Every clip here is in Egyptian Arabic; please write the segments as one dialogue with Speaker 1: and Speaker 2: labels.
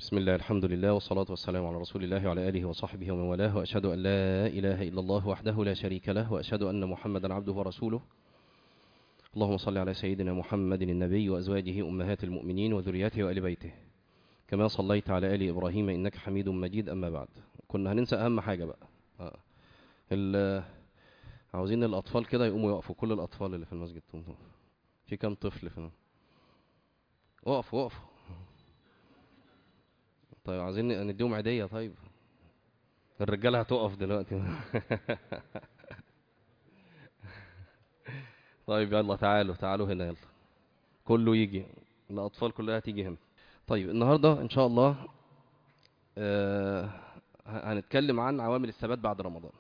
Speaker 1: بسم الله الحمد لله والصلاة والسلام على رسول الله وعلى آله وصحبه ومن والاه وأشهد أن لا إله إلا الله وحده لا شريك له وأشهد أن محمدا عبده ورسوله اللهم صل على سيدنا محمد النبي وأزواجه أمهات المؤمنين وذرياته وآل بيته كما صليت على آل إبراهيم إنك حميد مجيد أما بعد كنا هننسى أهم حاجة بقى آه. ال- عاوزين الأطفال كده يقوموا يقفوا كل الأطفال اللي في المسجد تقوم في كام طفل في وقفوا وقفوا طيب عايزين نديهم عيدية طيب الرجالة هتقف دلوقتي طيب يلا تعالوا تعالوا هنا يلا كله يجي الأطفال كلها تيجي هنا طيب النهاردة إن شاء الله آه هنتكلم عن عوامل الثبات بعد رمضان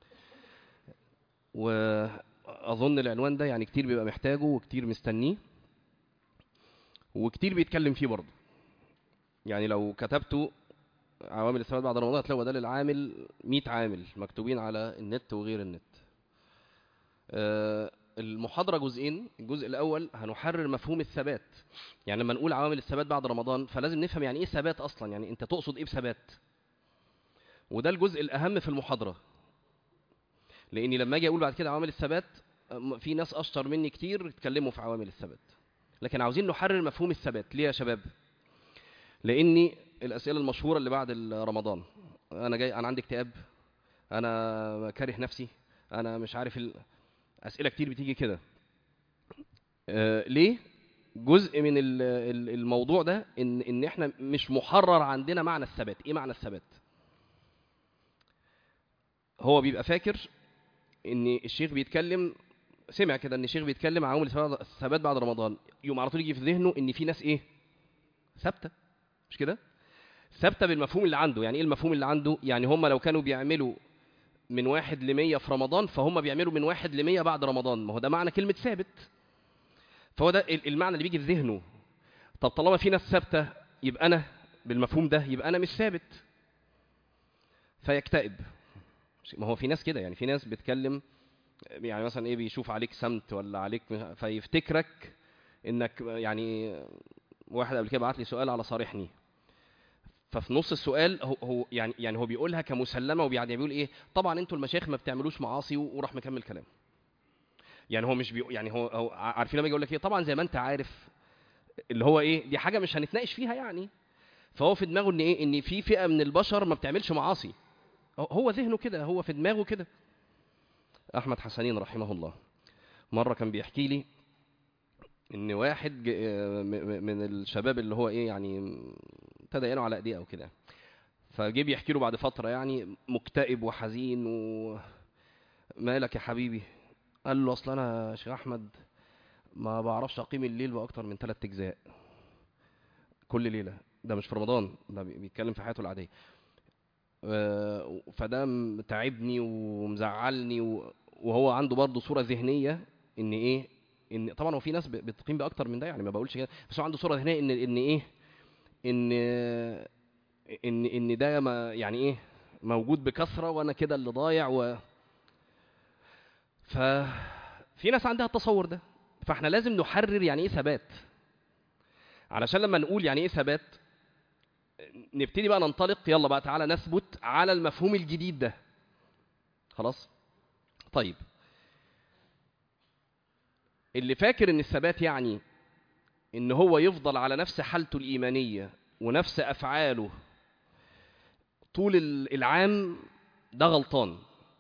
Speaker 1: وأظن العنوان ده يعني كتير بيبقى محتاجه وكتير مستنيه وكتير بيتكلم فيه برضه يعني لو كتبتوا عوامل الثبات بعد رمضان هتلاقوا بدل العامل 100 عامل مكتوبين على النت وغير النت آه، المحاضرة جزئين الجزء الأول هنحرر مفهوم الثبات يعني لما نقول عوامل الثبات بعد رمضان فلازم نفهم يعني إيه ثبات أصلا يعني أنت تقصد إيه بثبات وده الجزء الأهم في المحاضرة لأني لما أجي أقول بعد كده عوامل الثبات آه، في ناس أشطر مني كتير اتكلموا في عوامل الثبات لكن عاوزين نحرر مفهوم الثبات ليه يا شباب لاني الاسئله المشهوره اللي بعد رمضان انا جاي انا عندي اكتئاب انا كاره نفسي انا مش عارف ال... اسئله كتير بتيجي كده آه ليه جزء من ال- ال- الموضوع ده ان ان احنا مش محرر عندنا معنى الثبات ايه معنى الثبات هو بيبقى فاكر ان الشيخ بيتكلم سمع كده ان الشيخ بيتكلم عن عوامل الثبات بعد رمضان يقوم على طول يجي في ذهنه ان في ناس ايه ثابته مش كده ثابته بالمفهوم اللي عنده يعني ايه المفهوم اللي عنده يعني هم لو كانوا بيعملوا من واحد لمية في رمضان فهم بيعملوا من واحد لمية بعد رمضان ما هو ده معنى كلمة ثابت فهو ده ال- المعنى اللي بيجي في ذهنه طب طالما في ناس ثابتة يبقى أنا بالمفهوم ده يبقى أنا مش ثابت فيكتئب مش- ما هو في ناس كده يعني في ناس بتكلم يعني مثلا ايه بيشوف عليك سمت ولا عليك فيفتكرك انك يعني واحد قبل كده بعت لي سؤال على صارحني ففي نص السؤال هو, هو يعني يعني هو بيقولها كمسلمه وبيعني بيقول ايه طبعا انتوا المشايخ ما بتعملوش معاصي و- وراح مكمل كلام يعني هو مش بيقول يعني هو, هو ع- عارفين لما يجي يقول لك ايه طبعا زي ما انت عارف اللي هو ايه دي حاجه مش هنتناقش فيها يعني فهو في دماغه ان ايه ان في فئه من البشر ما بتعملش معاصي هو- هو ذهنه كده هو في دماغه كده احمد حسنين رحمه الله مره كان بيحكي لي ان واحد ج- م- م- من الشباب اللي هو ايه يعني ابتدى ينوع على ايديه او كده فجه بيحكي له بعد فتره يعني مكتئب وحزين و مالك يا حبيبي قال له اصل انا يا شيخ احمد ما بعرفش اقيم الليل باكتر من ثلاث اجزاء كل ليله ده مش في رمضان ده بي- بيتكلم في حياته العاديه آه، فده م- تعبني ومزعلني و- وهو عنده برضه صوره ذهنيه ان ايه ان طبعا هو في ناس ب- بتقيم باكتر من ده يعني ما بقولش كده بس هو عنده صوره ذهنيه ان ان ايه ان ان ان ده ما يعني ايه موجود بكثره وانا كده اللي ضايع و ف في ناس عندها التصور ده فاحنا لازم نحرر يعني ايه ثبات علشان لما نقول يعني ايه ثبات نبتدي بقى ننطلق يلا بقى تعالى نثبت على المفهوم الجديد ده خلاص طيب اللي فاكر ان الثبات يعني ان هو يفضل على نفس حالته الايمانيه ونفس افعاله طول ال- العام ده غلطان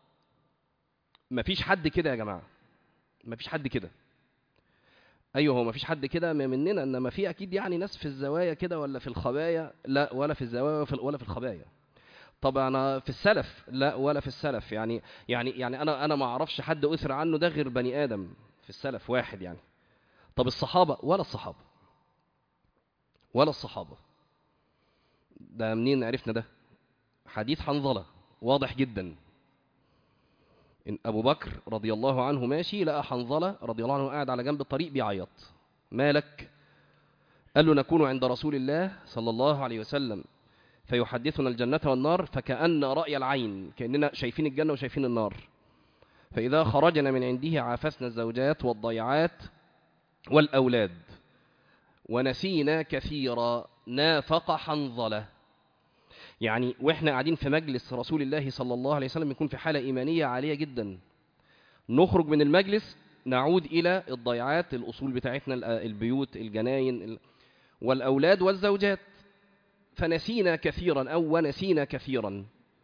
Speaker 1: مفيش حد كده يا جماعه مفيش حد كده ايوه هو مفيش حد كده م- مننا انما في اكيد يعني ناس في الزوايا كده ولا في الخبايا لا ولا في الزوايا ولا في ال- ولا في الخبايا طب انا في السلف لا ولا في السلف يعني يعني يعني انا انا ما اعرفش حد اثر عنه ده غير بني ادم في السلف واحد يعني طب الصحابه ولا الصحابه ولا الصحابه ده منين عرفنا ده حديث حنظله واضح جدا إن أبو بكر رضي الله عنه ماشي لقى حنظلة رضي الله عنه قاعد على جنب الطريق بيعيط مالك قال له نكون عند رسول الله صلى الله عليه وسلم فيحدثنا الجنة والنار فكأن رأي العين كأننا شايفين الجنة وشايفين النار فإذا خرجنا من عنده عافسنا الزوجات والضيعات والأولاد ونسينا كثيرا نافق حنظلة يعني واحنا قاعدين في مجلس رسول الله صلى الله عليه وسلم يكون في حالة إيمانية عالية جدا نخرج من المجلس نعود إلى الضيعات الأصول بتاعتنا البيوت الجناين والأولاد والزوجات فنسينا كثيرا أو ونسينا كثيرا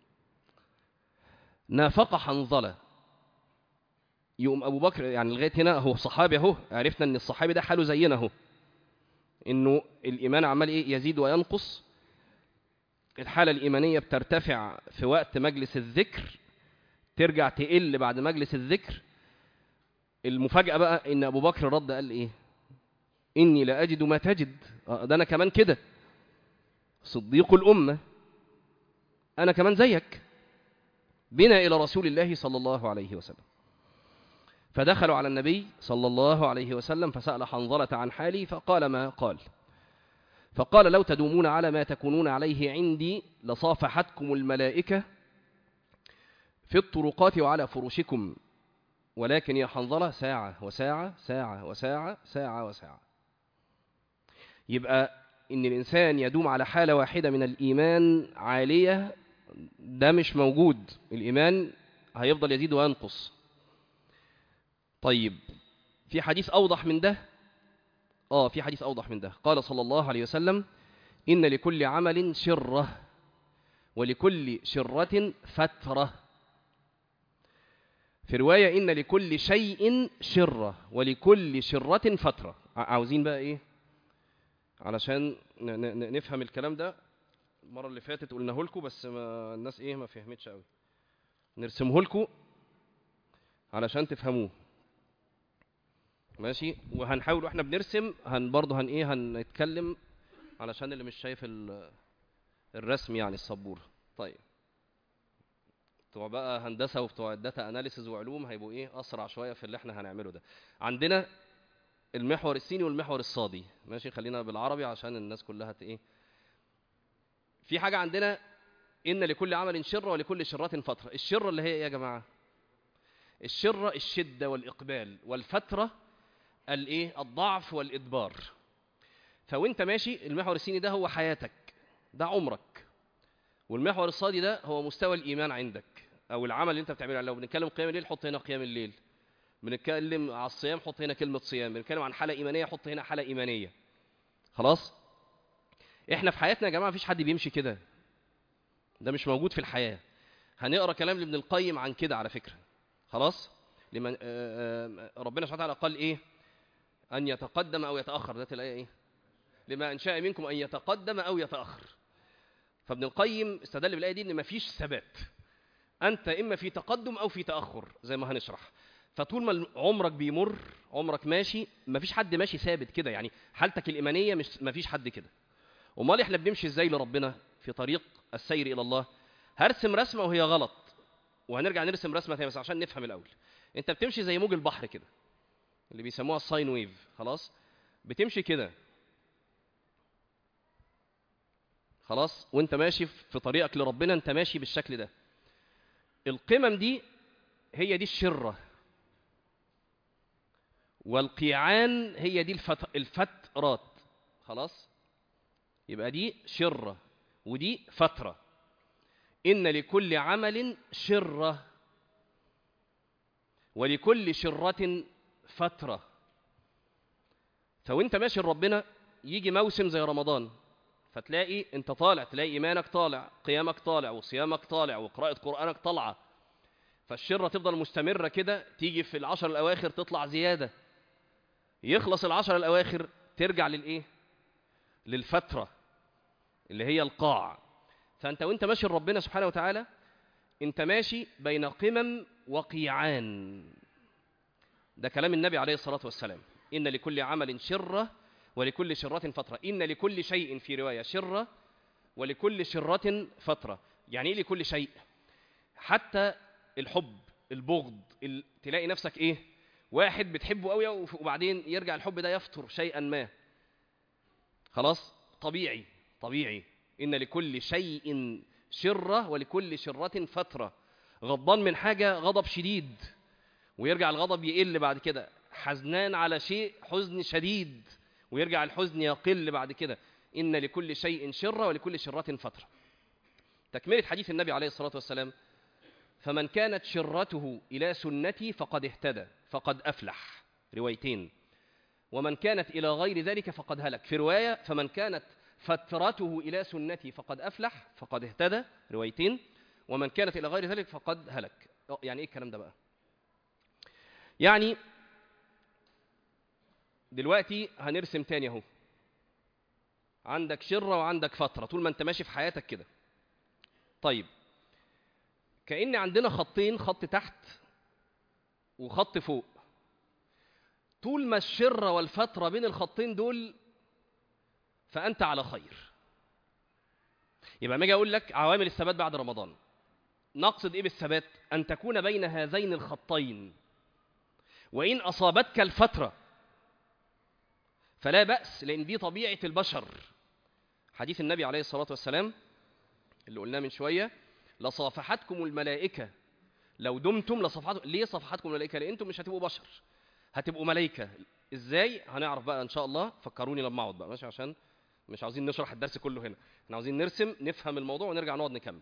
Speaker 1: نافق حنظلة يقوم أبو بكر يعني لغاية هنا هو صحابي أهو عرفنا أن الصحابي ده حاله زينا أهو إنه الإيمان عمال إيه يزيد وينقص الحالة الإيمانية بترتفع في وقت مجلس الذكر ترجع تقل بعد مجلس الذكر المفاجأة بقى إن أبو بكر رد قال إيه إني لا أجد ما تجد ده أنا كمان كده صديق الأمة أنا كمان زيك بنا إلى رسول الله صلى الله عليه وسلم فدخلوا على النبي صلى الله عليه وسلم فسأل حنظلة عن حالي فقال ما قال فقال لو تدومون على ما تكونون عليه عندي لصافحتكم الملائكة في الطرقات وعلى فرشكم ولكن يا حنظلة ساعة وساعة ساعة وساعة ساعة وساعة يبقى إن الإنسان يدوم على حالة واحدة من الإيمان عالية ده مش موجود الإيمان هيفضل يزيد وينقص طيب في حديث أوضح من ده آه في حديث أوضح من ده قال صلى الله عليه وسلم إن لكل عمل شرة ولكل شرة فترة في رواية إن لكل شيء شرة ولكل شرة فترة عاوزين بقى إيه علشان نفهم الكلام ده المرة اللي فاتت قلناه لكم بس ما الناس إيه ما فهمتش قوي نرسمه لكم علشان تفهموه ماشي وهنحاول واحنا بنرسم هن برضه هن ايه هنتكلم علشان اللي مش شايف الرسم يعني السبوره طيب بتوع بقى هندسه وبتوع الداتا اناليسز وعلوم هيبقوا ايه اسرع شويه في اللي احنا هنعمله ده عندنا المحور السيني والمحور الصادي ماشي خلينا بالعربي عشان الناس كلها ايه في حاجه عندنا ان لكل عمل شره ولكل شره فتره الشره اللي هي ايه يا جماعه الشره الشده والاقبال والفتره الايه الضعف والادبار فوانت ماشي المحور السيني ده هو حياتك ده عمرك والمحور الصادي ده هو مستوى الايمان عندك او العمل اللي انت بتعمله لو بنتكلم قيام الليل حط هنا قيام الليل بنتكلم على الصيام حط هنا كلمه صيام بنتكلم عن حاله ايمانيه حط هنا حاله ايمانيه خلاص احنا في حياتنا يا جماعه مفيش حد بيمشي كده ده مش موجود في الحياه هنقرا كلام لابن القيم عن كده على فكره خلاص لمن ربنا سبحانه وتعالى قال ايه أن يتقدم أو يتأخر ذات الآية إيه؟ لما أن شاء منكم أن يتقدم أو يتأخر فابن القيم استدل بالآية دي إن مفيش ثبات أنت إما في تقدم أو في تأخر زي ما هنشرح فطول ما عمرك بيمر عمرك ماشي مفيش حد ماشي ثابت كده يعني حالتك الإيمانية مش مفيش حد كده أمال إحنا بنمشي إزاي لربنا في طريق السير إلى الله هرسم رسمة وهي غلط وهنرجع نرسم رسمة تانية بس عشان نفهم الأول أنت بتمشي زي موج البحر كده اللي بيسموها الساين ويف خلاص بتمشي كده خلاص وانت ماشي في طريقك لربنا انت ماشي بالشكل ده القمم دي هي دي الشرة والقيعان هي دي الفت... الفترات خلاص يبقى دي شرة ودي فترة إن لكل عمل شرة ولكل شرة فترة فوانت ماشي لربنا يجي موسم زي رمضان فتلاقي انت طالع تلاقي ايمانك طالع قيامك طالع وصيامك طالع وقراءة قرآنك طالعة فالشرة تفضل مستمرة كده تيجي في العشر الأواخر تطلع زيادة يخلص العشر الأواخر ترجع للإيه؟ للفترة اللي هي القاع فأنت وأنت ماشي لربنا سبحانه وتعالى أنت ماشي بين قمم وقيعان ده كلام النبي عليه الصلاة والسلام إن لكل عمل شرة ولكل شرة فترة إن لكل شيء في رواية شرة ولكل شرة فترة يعني إيه لكل شيء حتى الحب البغض ال... تلاقي نفسك إيه واحد بتحبه قوي وبعدين يرجع الحب ده يفتر شيئا ما خلاص طبيعي طبيعي إن لكل شيء شرة ولكل شرة فترة غضبان من حاجة غضب شديد ويرجع الغضب يقل بعد كده حزنان على شيء حزن شديد ويرجع الحزن يقل بعد كده إن لكل شيء شرة ولكل شرة فترة تكملة حديث النبي عليه الصلاة والسلام فمن كانت شرته إلى سنتي فقد اهتدى فقد أفلح روايتين ومن كانت إلى غير ذلك فقد هلك في رواية فمن كانت فترته إلى سنتي فقد أفلح فقد اهتدى روايتين ومن كانت إلى غير ذلك فقد هلك يعني إيه الكلام ده بقى يعني دلوقتي هنرسم تاني اهو عندك شرة وعندك فترة طول ما انت ماشي في حياتك كده طيب كأن عندنا خطين خط تحت وخط فوق طول ما الشرة والفترة بين الخطين دول فأنت على خير يبقى ما اجي اقول لك عوامل الثبات بعد رمضان نقصد ايه بالثبات ان تكون بين هذين الخطين وان اصابتك الفتره فلا باس لان دي طبيعه البشر حديث النبي عليه الصلاه والسلام اللي قلناه من شويه لصافحتكم الملائكه لو دمتم لصفحتكم ليه صفحتكم الملائكه لان انتم مش هتبقوا بشر هتبقوا ملائكه ازاي هنعرف بقى ان شاء الله فكروني لما اقعد بقى ماشي عشان مش عاوزين نشرح الدرس كله هنا احنا عاوزين نرسم نفهم الموضوع ونرجع نقعد نكمل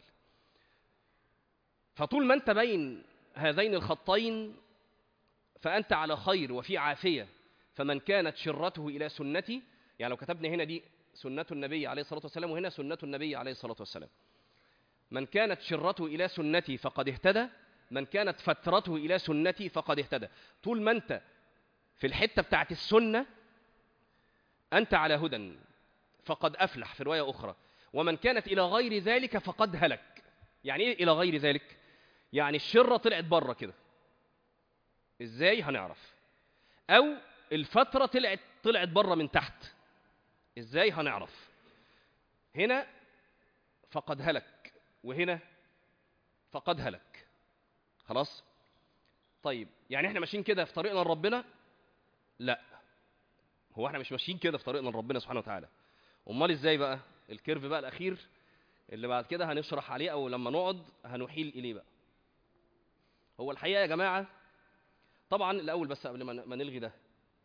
Speaker 1: فطول ما انت بين هذين الخطين فانت على خير وفي عافيه فمن كانت شرته الى سنتي يعني لو كتبنا هنا دي سنه النبي عليه الصلاه والسلام وهنا سنه النبي عليه الصلاه والسلام من كانت شرته الى سنتي فقد اهتدى من كانت فترته الى سنتي فقد اهتدى طول ما انت في الحته بتاعت السنه انت على هدى فقد افلح في روايه اخرى ومن كانت الى غير ذلك فقد هلك يعني ايه الى غير ذلك يعني الشره طلعت بره كده ازاي هنعرف او الفتره طلعت طلعت بره من تحت ازاي هنعرف هنا فقد هلك وهنا فقد هلك خلاص طيب يعني احنا ماشيين كده في طريقنا لربنا لا هو احنا مش ماشيين كده في طريقنا لربنا سبحانه وتعالى امال ازاي بقى الكيرف بقى الاخير اللي بعد كده هنشرح عليه او لما نقعد هنحيل اليه بقى هو الحقيقه يا جماعه طبعا الاول بس قبل ما نلغي ده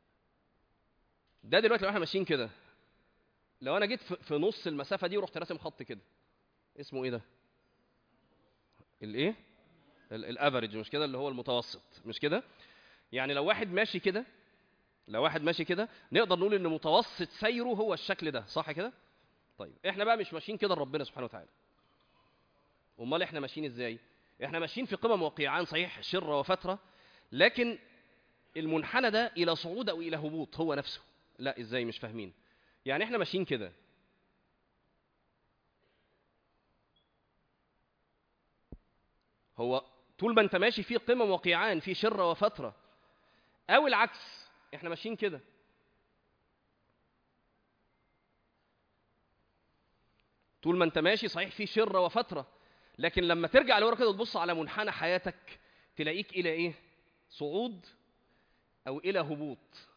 Speaker 1: ده دلوقتي لو احنا ماشيين كده لو انا جيت في نص المسافه دي ورحت راسم خط كده اسمه ايه ده الايه الافريج مش كده اللي هو المتوسط مش كده يعني لو واحد ماشي كده لو واحد ماشي كده نقدر نقول ان متوسط سيره هو الشكل ده صح كده طيب احنا بقى مش ماشيين كده لربنا سبحانه وتعالى امال احنا ماشيين ازاي احنا ماشيين في قمم وقيعان صحيح شره وفتره لكن المنحنى ده الى صعود او الى هبوط هو نفسه لا ازاي مش فاهمين يعني احنا ماشيين كده هو طول ما انت ماشي في قمم وقيعان في شره وفتره او العكس احنا ماشيين كده طول ما انت ماشي صحيح في شره وفتره لكن لما ترجع لورا كده وتبص على منحنى حياتك تلاقيك الى ايه صعود او الى هبوط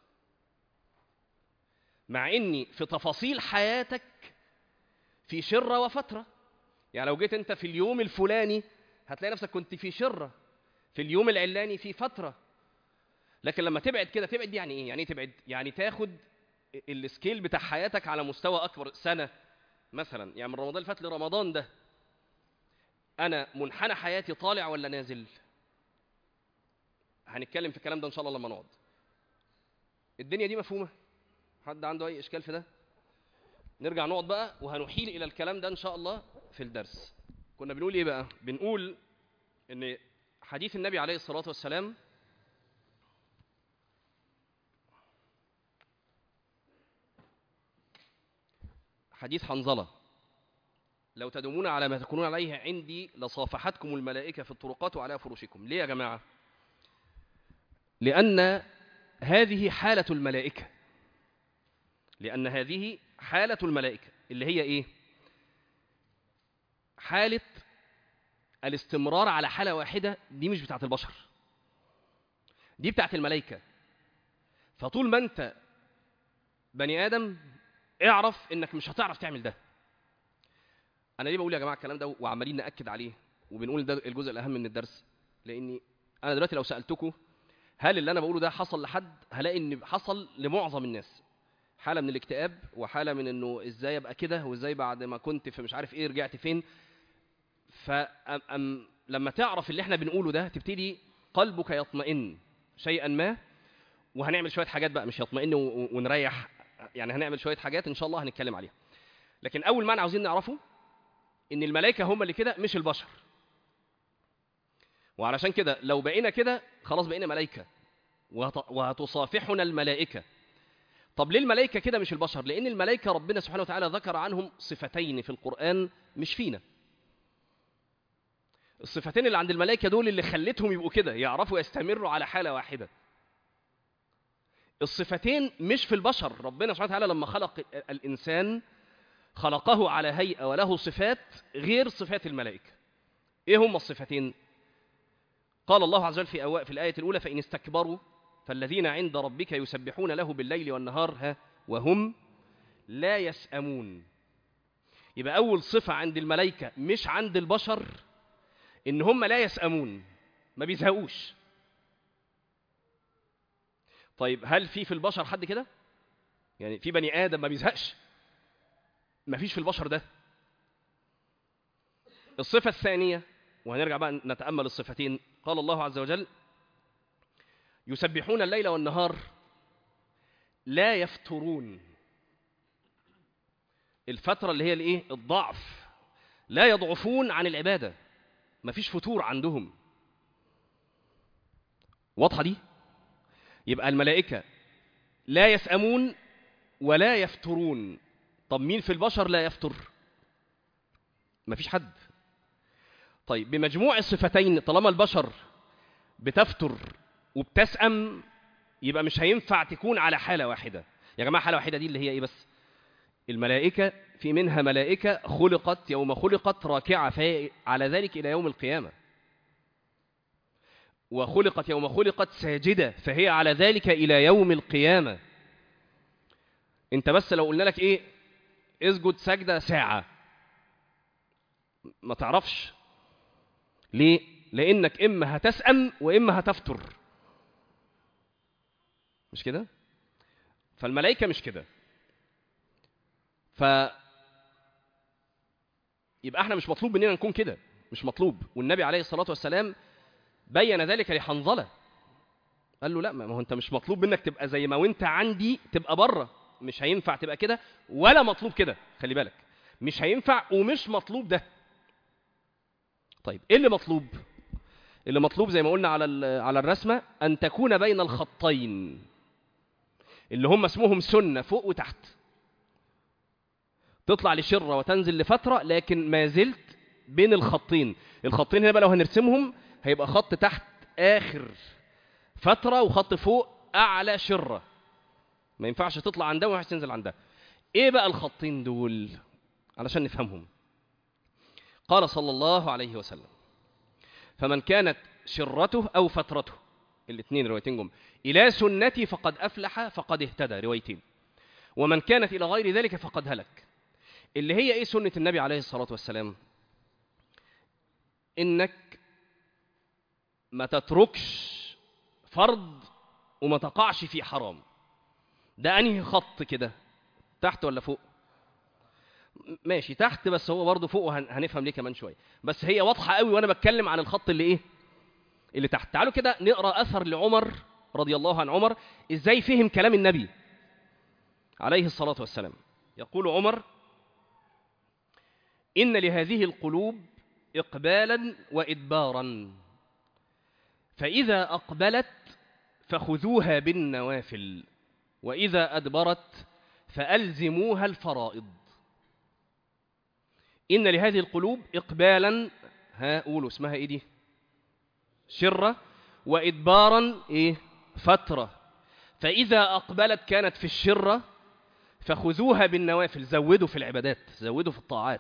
Speaker 1: مع اني في تفاصيل حياتك في شره وفتره يعني لو جيت انت في اليوم الفلاني هتلاقي نفسك كنت في شره في اليوم العلاني في فتره لكن لما تبعد كده تبعد دي يعني ايه يعني ايه تبعد يعني تاخد السكيل بتاع حياتك على مستوى اكبر سنه مثلا يعني من رمضان اللي فات لرمضان ده انا منحنى حياتي طالع ولا نازل هنتكلم في الكلام ده ان شاء الله لما نقعد الدنيا دي مفهومه حد عنده اي اشكال في ده نرجع نقعد بقى وهنحيل الى الكلام ده ان شاء الله في الدرس كنا بنقول ايه بقى بنقول ان حديث النبي عليه الصلاه والسلام حديث حنظلة لو تدومون على ما تكونون عليه عندي لصافحتكم الملائكة في الطرقات وعلى فرشكم ليه يا جماعة لأن هذه حالة الملائكة لأن هذه حالة الملائكة اللي هي إيه حالة الاستمرار على حالة واحدة دي مش بتاعت البشر دي بتاعت الملائكة فطول ما أنت بني آدم اعرف انك مش هتعرف تعمل ده انا ليه بقول يا جماعه الكلام ده وعمالين ناكد عليه وبنقول ده الجزء الاهم من الدرس لاني انا دلوقتي لو سالتكم هل اللي انا بقوله ده حصل لحد هلاقي ان حصل لمعظم الناس حاله من الاكتئاب وحاله من انه ازاي ابقى كده وازاي بعد ما كنت في مش عارف ايه رجعت فين فلما تعرف اللي احنا بنقوله ده تبتدي قلبك يطمئن شيئا ما وهنعمل شويه حاجات بقى مش يطمئن و- ونريح يعني هنعمل شويه حاجات ان شاء الله هنتكلم عليها لكن اول معنى عاوزين نعرفه ان الملائكه هم اللي كده مش البشر وعلشان كده لو بقينا كده خلاص بقينا ملائكه وهت- وهتصافحنا الملائكه طب ليه الملائكه كده مش البشر لان الملائكه ربنا سبحانه وتعالى ذكر عنهم صفتين في القران مش فينا الصفتين اللي عند الملائكه دول اللي خلتهم يبقوا كده يعرفوا يستمروا على حاله واحده الصفتين مش في البشر ربنا سبحانه وتعالى لما خلق الانسان خلقه على هيئه وله صفات غير صفات الملائكه ايه هم الصفتين قال الله عز وجل في أو... في الايه الاولى فان استكبروا فالذين عند ربك يسبحون له بالليل والنهار ها وهم لا يسأمون يبقى اول صفه عند الملائكه مش عند البشر ان هم لا يسأمون ما بيزهقوش طيب هل في في البشر حد كده يعني في بني ادم ما بيزهقش ما فيش في البشر ده الصفه الثانيه وهنرجع بقى نتامل الصفتين قال الله عز وجل يسبحون الليل والنهار لا يفترون الفتره اللي هي الايه الضعف لا يضعفون عن العباده مفيش فتور عندهم واضحه دي يبقى الملائكه لا يسأمون ولا يفترون طب مين في البشر لا يفتر مفيش حد طيب بمجموع الصفتين طالما البشر بتفتر وبتسأم يبقى مش هينفع تكون على حالة واحدة يا جماعة حالة واحدة دي اللي هي ايه بس الملائكة في منها ملائكة خلقت يوم خلقت راكعة فهي على ذلك إلى يوم القيامة وخلقت يوم خلقت ساجدة فهي على ذلك إلى يوم القيامة انت بس لو قلنا لك ايه اسجد سجدة ساعة ما تعرفش ليه لانك اما هتسأم واما هتفتر مش كده فالملائكة مش كده ف يبقى احنا مش مطلوب مننا نكون كده مش مطلوب والنبي عليه الصلاة والسلام بين ذلك لحنظلة قال له لا ما هو انت مش مطلوب منك تبقى زي ما وانت عندي تبقى بره مش هينفع تبقى كده ولا مطلوب كده خلي بالك مش هينفع ومش مطلوب ده طيب ايه اللي مطلوب اللي مطلوب زي ما قلنا على على الرسمه ان تكون بين الخطين اللي هم اسمهم سنه فوق وتحت تطلع لشره وتنزل لفتره لكن ما زلت بين الخطين الخطين هنا بقى لو هنرسمهم هيبقى خط تحت اخر فتره وخط فوق اعلى شره ما ينفعش تطلع عن ده وما ينفعش تنزل عن ده ايه بقى الخطين دول علشان نفهمهم قال صلى الله عليه وسلم فمن كانت شرته او فترته الاثنين روايتين جم الى سنتي فقد افلح فقد اهتدى روايتين ومن كانت الى غير ذلك فقد هلك اللي هي ايه سنه النبي عليه الصلاه والسلام انك ما تتركش فرض وما تقعش في حرام ده انهي خط كده تحت ولا فوق ماشي تحت بس هو برضه فوق وهنفهم ليه كمان شويه بس هي واضحه قوي وانا بتكلم عن الخط اللي ايه اللي تحت تعالوا كده نقرا اثر لعمر رضي الله عن عمر ازاي فهم كلام النبي عليه الصلاه والسلام يقول عمر ان لهذه القلوب اقبالا وادبارا فاذا اقبلت فخذوها بالنوافل واذا ادبرت فالزموها الفرائض ان لهذه القلوب اقبالا ها قولوا اسمها ايه دي شره وادبارا ايه فتره فاذا اقبلت كانت في الشره فخذوها بالنوافل زودوا في العبادات زودوا في الطاعات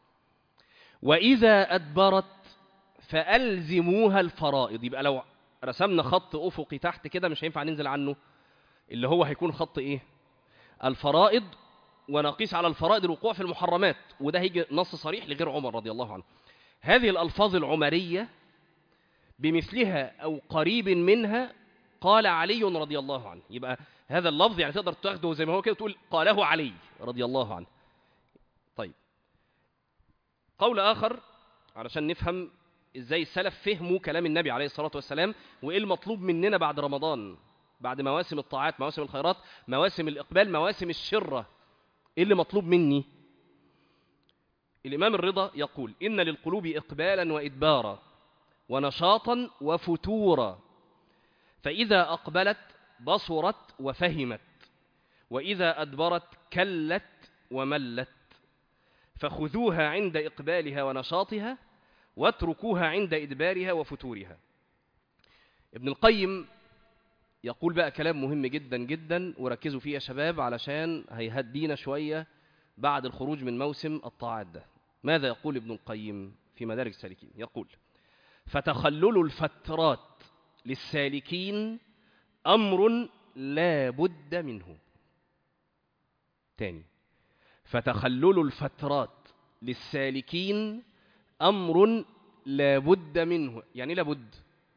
Speaker 1: واذا ادبرت فالزموها الفرائض يبقى لو رسمنا خط افقي تحت كده مش هينفع ننزل عنه اللي هو هيكون خط ايه الفرائض ونقيس على الفرائض الوقوع في المحرمات وده هيجي نص صريح لغير عمر رضي الله عنه هذه الألفاظ العمرية بمثلها أو قريب منها قال علي رضي الله عنه يبقى هذا اللفظ يعني تقدر تاخده زي ما هو كده تقول قاله علي رضي الله عنه طيب قول آخر علشان نفهم ازاي السلف فهموا كلام النبي عليه الصلاة والسلام وايه المطلوب مننا بعد رمضان بعد مواسم الطاعات مواسم الخيرات مواسم الإقبال مواسم الشرة ايه اللي مطلوب مني الإمام الرضا يقول إن للقلوب إقبالا وإدبارا ونشاطا وفتورا فإذا أقبلت بصرت وفهمت وإذا أدبرت كلت وملت فخذوها عند إقبالها ونشاطها واتركوها عند إدبارها وفتورها ابن القيم يقول بقى كلام مهم جدا جدا وركزوا فيه يا شباب علشان هيهدينا شوية بعد الخروج من موسم الطاعات ده ماذا يقول ابن القيم في مدارج السالكين يقول فتخلل الفترات للسالكين أمر لا بد منه تاني فتخلل الفترات للسالكين أمر لا بد منه يعني لا بد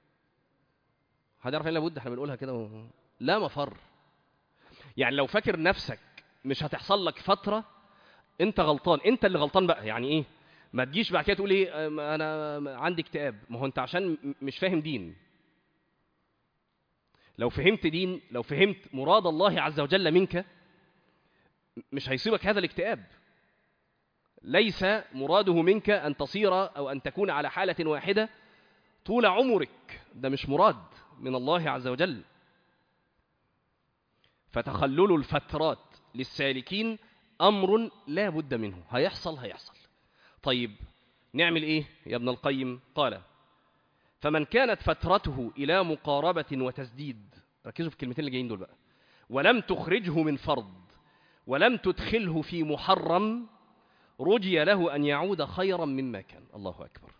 Speaker 1: حد يعرف يعني لا بد احنا بنقولها كده و... لا مفر يعني لو فاكر نفسك مش هتحصل لك فترة انت غلطان انت اللي غلطان بقى يعني ايه ما تجيش بعد كده تقول ايه انا عندي اكتئاب ما هو انت عشان مش فاهم دين لو فهمت دين لو فهمت مراد الله عز وجل منك مش هيصيبك هذا الاكتئاب ليس مراده منك أن تصير أو أن تكون على حالة واحدة طول عمرك ده مش مراد من الله عز وجل فتخلل الفترات للسالكين أمر لا بد منه هيحصل هيحصل طيب نعمل إيه يا ابن القيم قال فمن كانت فترته إلى مقاربة وتسديد ركزوا في الكلمتين اللي جايين دول بقى ولم تخرجه من فرض ولم تدخله في محرم رجي له أن يعود خيرا مما كان الله أكبر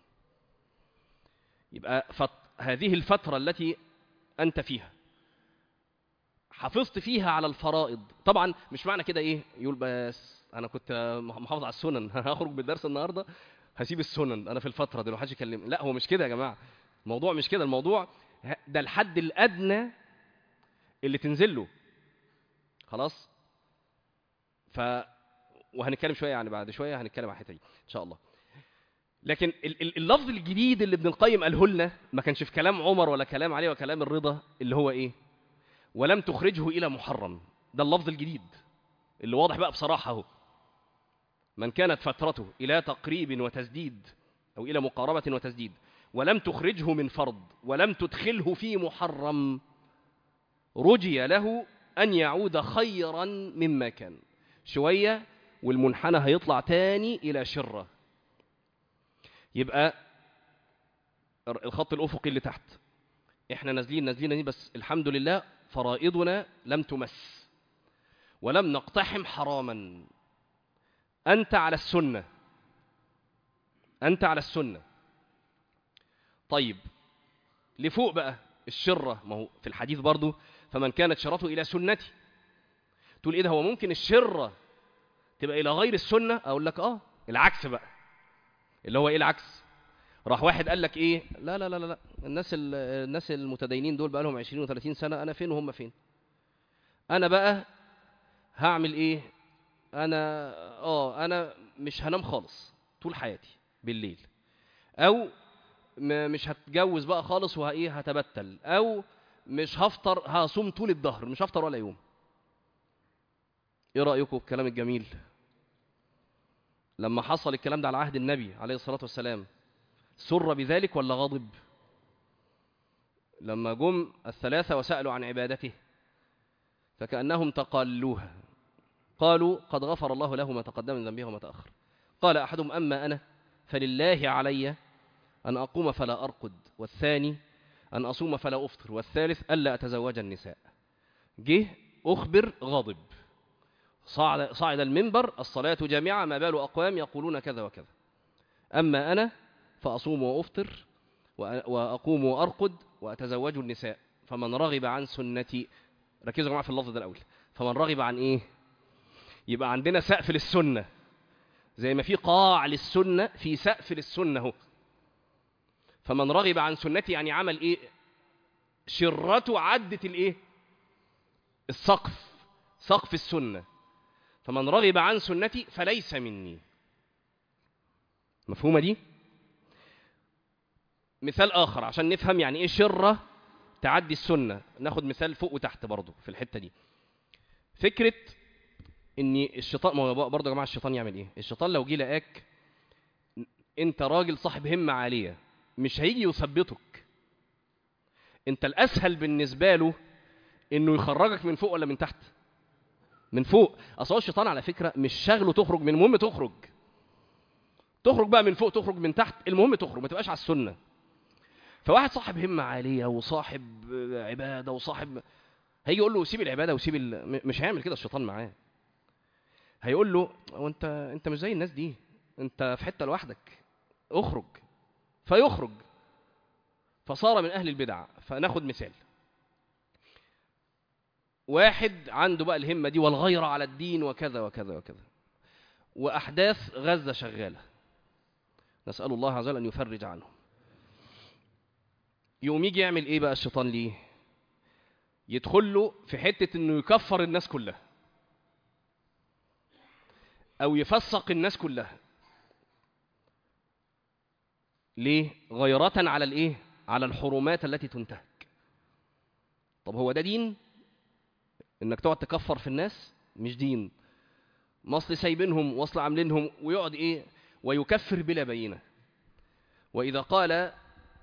Speaker 1: يبقى فت... هذه الفترة التي أنت فيها حافظت فيها على الفرائض طبعا مش معنى كده إيه يقول بس أنا كنت محافظ على السنن هخرج بالدرس النهاردة هسيب السنن أنا في الفترة دي لو حدش يكلمني لا هو مش كده يا جماعة الموضوع مش كده الموضوع ده الحد الأدنى اللي تنزل له خلاص ف وهنتكلم شويه يعني بعد شويه هنتكلم عن الحته دي ان شاء الله لكن اللفظ الجديد اللي ابن القيم قاله لنا ما كانش في كلام عمر ولا كلام علي ولا كلام الرضا اللي هو ايه ولم تخرجه الى محرم ده اللفظ الجديد اللي واضح بقى بصراحه اهو من كانت فترته الى تقريب وتسديد او الى مقاربه وتسديد ولم تخرجه من فرض ولم تدخله في محرم رجي له ان يعود خيرا مما كان شويه والمنحنى هيطلع تاني إلى شرة يبقى الخط الأفقي اللي تحت احنا نازلين نازلين بس الحمد لله فرائضنا لم تمس ولم نقتحم حراما أنت على السنة أنت على السنة طيب لفوق بقى الشرة ما هو في الحديث برضو فمن كانت شرته إلى سنتي تقول إيه ده هو ممكن الشرة تبقى إلى غير السنة أقول لك آه العكس بقى اللي هو إيه العكس راح واحد قال لك إيه لا لا لا لا الناس الناس المتدينين دول بقى لهم 20 و30 سنة أنا فين وهم فين أنا بقى هعمل إيه أنا آه أنا مش هنام خالص طول حياتي بالليل أو مش هتجوز بقى خالص وهايه هتبتل أو مش هفطر هصوم طول الظهر مش هفطر ولا يوم ايه رأيكم الكلام الجميل لما حصل الكلام ده على عهد النبي عليه الصلاة والسلام سر بذلك ولا غضب لما جم الثلاثة وسألوا عن عبادته فكأنهم تقالوها قالوا قد غفر الله له ما تقدم من ذنبه وما تأخر قال أحدهم أما أنا فلله علي أن أقوم فلا أرقد والثاني أن أصوم فلا أفطر والثالث ألا أتزوج النساء جه أخبر غاضب صعد, صعد المنبر الصلاة جامعة ما بال أقوام يقولون كذا وكذا أما أنا فأصوم وأفطر وأقوم وأرقد وأتزوج النساء فمن رغب عن سنتي ركزوا يا جماعة في اللفظ ده الأول فمن رغب عن إيه يبقى عندنا سقف للسنة زي ما في قاع للسنة في سقف للسنة هو فمن رغب عن سنتي يعني عمل إيه شرته عدت الايه السقف سقف السنه فمن رغب عن سنتي فليس مني مفهومه دي مثال اخر عشان نفهم يعني ايه شره تعدي السنه ناخد مثال فوق وتحت برضه في الحته دي فكره ان الشيطان ما هو برضه يا جماعه الشيطان يعمل ايه الشيطان لو جه لقاك انت راجل صاحب همه عاليه مش هيجي يثبطك انت الاسهل بالنسبه له انه يخرجك من فوق ولا من تحت من فوق اصل هو الشيطان على فكره مش شغله تخرج من المهم تخرج تخرج بقى من فوق تخرج من تحت المهم تخرج ما تبقاش على السنه فواحد صاحب همه عاليه وصاحب عباده وصاحب هيجي يقول له سيب العباده وسيب ال... م- مش هيعمل كده الشيطان معاه هيقول له هو انت انت مش زي الناس دي انت في حته لوحدك اخرج فيخرج فصار من اهل البدع فناخد مثال واحد عنده بقى الهمه دي والغيره على الدين وكذا وكذا وكذا واحداث غزه شغاله نسال الله عز وجل ان يفرج عنهم يقوم يجي يعمل ايه بقى الشيطان ليه يدخل له في حته انه يكفر الناس كلها او يفسق الناس كلها ليه غيرة على الايه على الحرمات التي تنتهك طب هو ده دين انك تقعد تكفر في الناس مش دين مصل سايبينهم واصل عاملينهم ويقعد ايه ويكفر بلا بينه واذا قال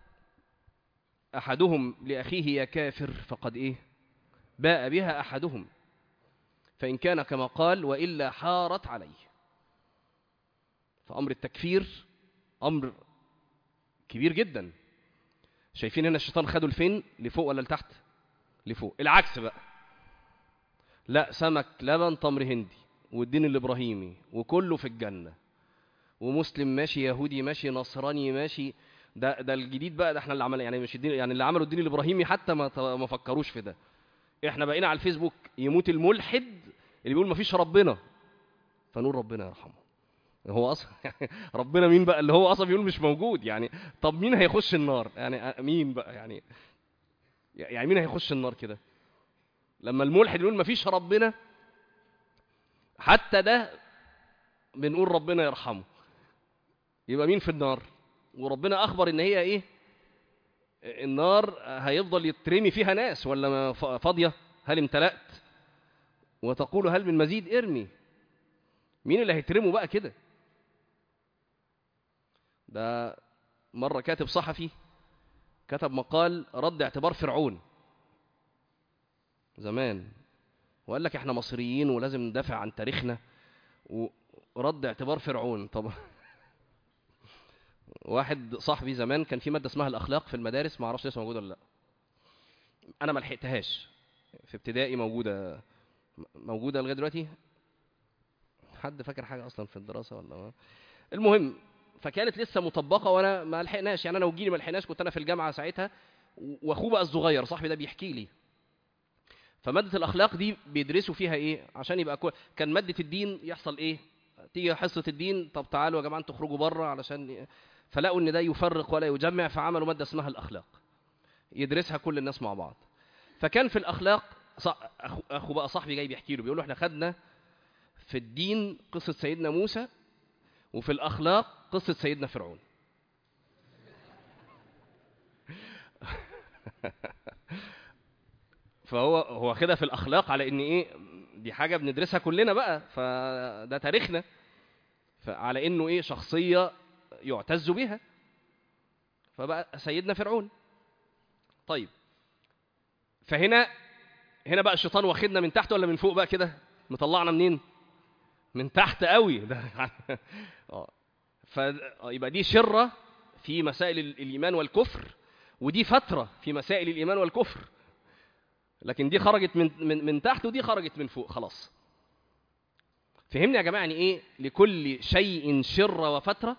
Speaker 1: احدهم لاخيه يا كافر فقد ايه باء بها احدهم فان كان كما قال والا حارت عليه فامر التكفير امر كبير جدا شايفين هنا الشيطان خده لفين لفوق ولا لتحت لفوق العكس بقى لا سمك لبن تمر هندي والدين الابراهيمي وكله في الجنه ومسلم ماشي يهودي ماشي نصراني ماشي ده ده الجديد بقى ده احنا اللي عمل يعني مش الدين يعني اللي عملوا الدين الابراهيمي حتى ما ت- ما فكروش في ده احنا بقينا على الفيسبوك يموت الملحد اللي بيقول ما فيش ربنا فنقول ربنا يرحمه هو اصلا ربنا مين بقى اللي هو اصلا بيقول مش موجود يعني طب مين هيخش النار يعني مين بقى يعني يعني مين هيخش النار كده لما الملحد يقول ما فيش ربنا حتى ده بنقول ربنا يرحمه يبقى مين في النار وربنا اخبر ان هي ايه النار هيفضل يترمي فيها ناس ولا ما ف- فاضيه هل امتلأت وتقول هل من مزيد ارمي مين اللي هيترموا بقى كده ده مرة كاتب صحفي كتب مقال رد اعتبار فرعون زمان وقال لك احنا مصريين ولازم ندافع عن تاريخنا ورد اعتبار فرعون طب واحد صاحبي زمان كان في مادة اسمها الأخلاق في المدارس ما اعرفش لسه موجودة ولا لا أنا ما لحقتهاش في ابتدائي موجودة موجودة لغاية دلوقتي حد فاكر حاجة أصلا في الدراسة ولا ما المهم فكانت لسه مطبقة وأنا ما لحقناش يعني أنا وجيلي ما لحقناش كنت أنا في الجامعة ساعتها وأخوه بقى الصغير صاحبي ده بيحكي لي فمادة الأخلاق دي بيدرسوا فيها إيه عشان يبقى كو... كان مادة الدين يحصل إيه تيجي حصة الدين طب تعالوا يا جماعة انتوا تخرجوا بره علشان فلقوا إن ده يفرق ولا يجمع فعملوا مادة اسمها الأخلاق يدرسها كل الناس مع بعض فكان في الأخلاق ص... أخو... أخو بقى صاحبي جاي بيحكي له بيقول له إحنا خدنا في الدين قصة سيدنا موسى وفي الأخلاق قصة سيدنا فرعون فهو هو واخدها في الأخلاق على إن إيه دي حاجة بندرسها كلنا بقى فده تاريخنا فعلى إنه إيه شخصية يعتز بها فبقى سيدنا فرعون طيب فهنا هنا بقى الشيطان واخدنا من تحت ولا من فوق بقى كده مطلعنا منين من تحت قوي ده اه فيبقى دي شره في مسائل الايمان والكفر ودي فتره في مسائل الايمان والكفر لكن دي خرجت من من من تحت ودي خرجت من فوق خلاص فهمني يا جماعه يعني ايه لكل شيء شره وفتره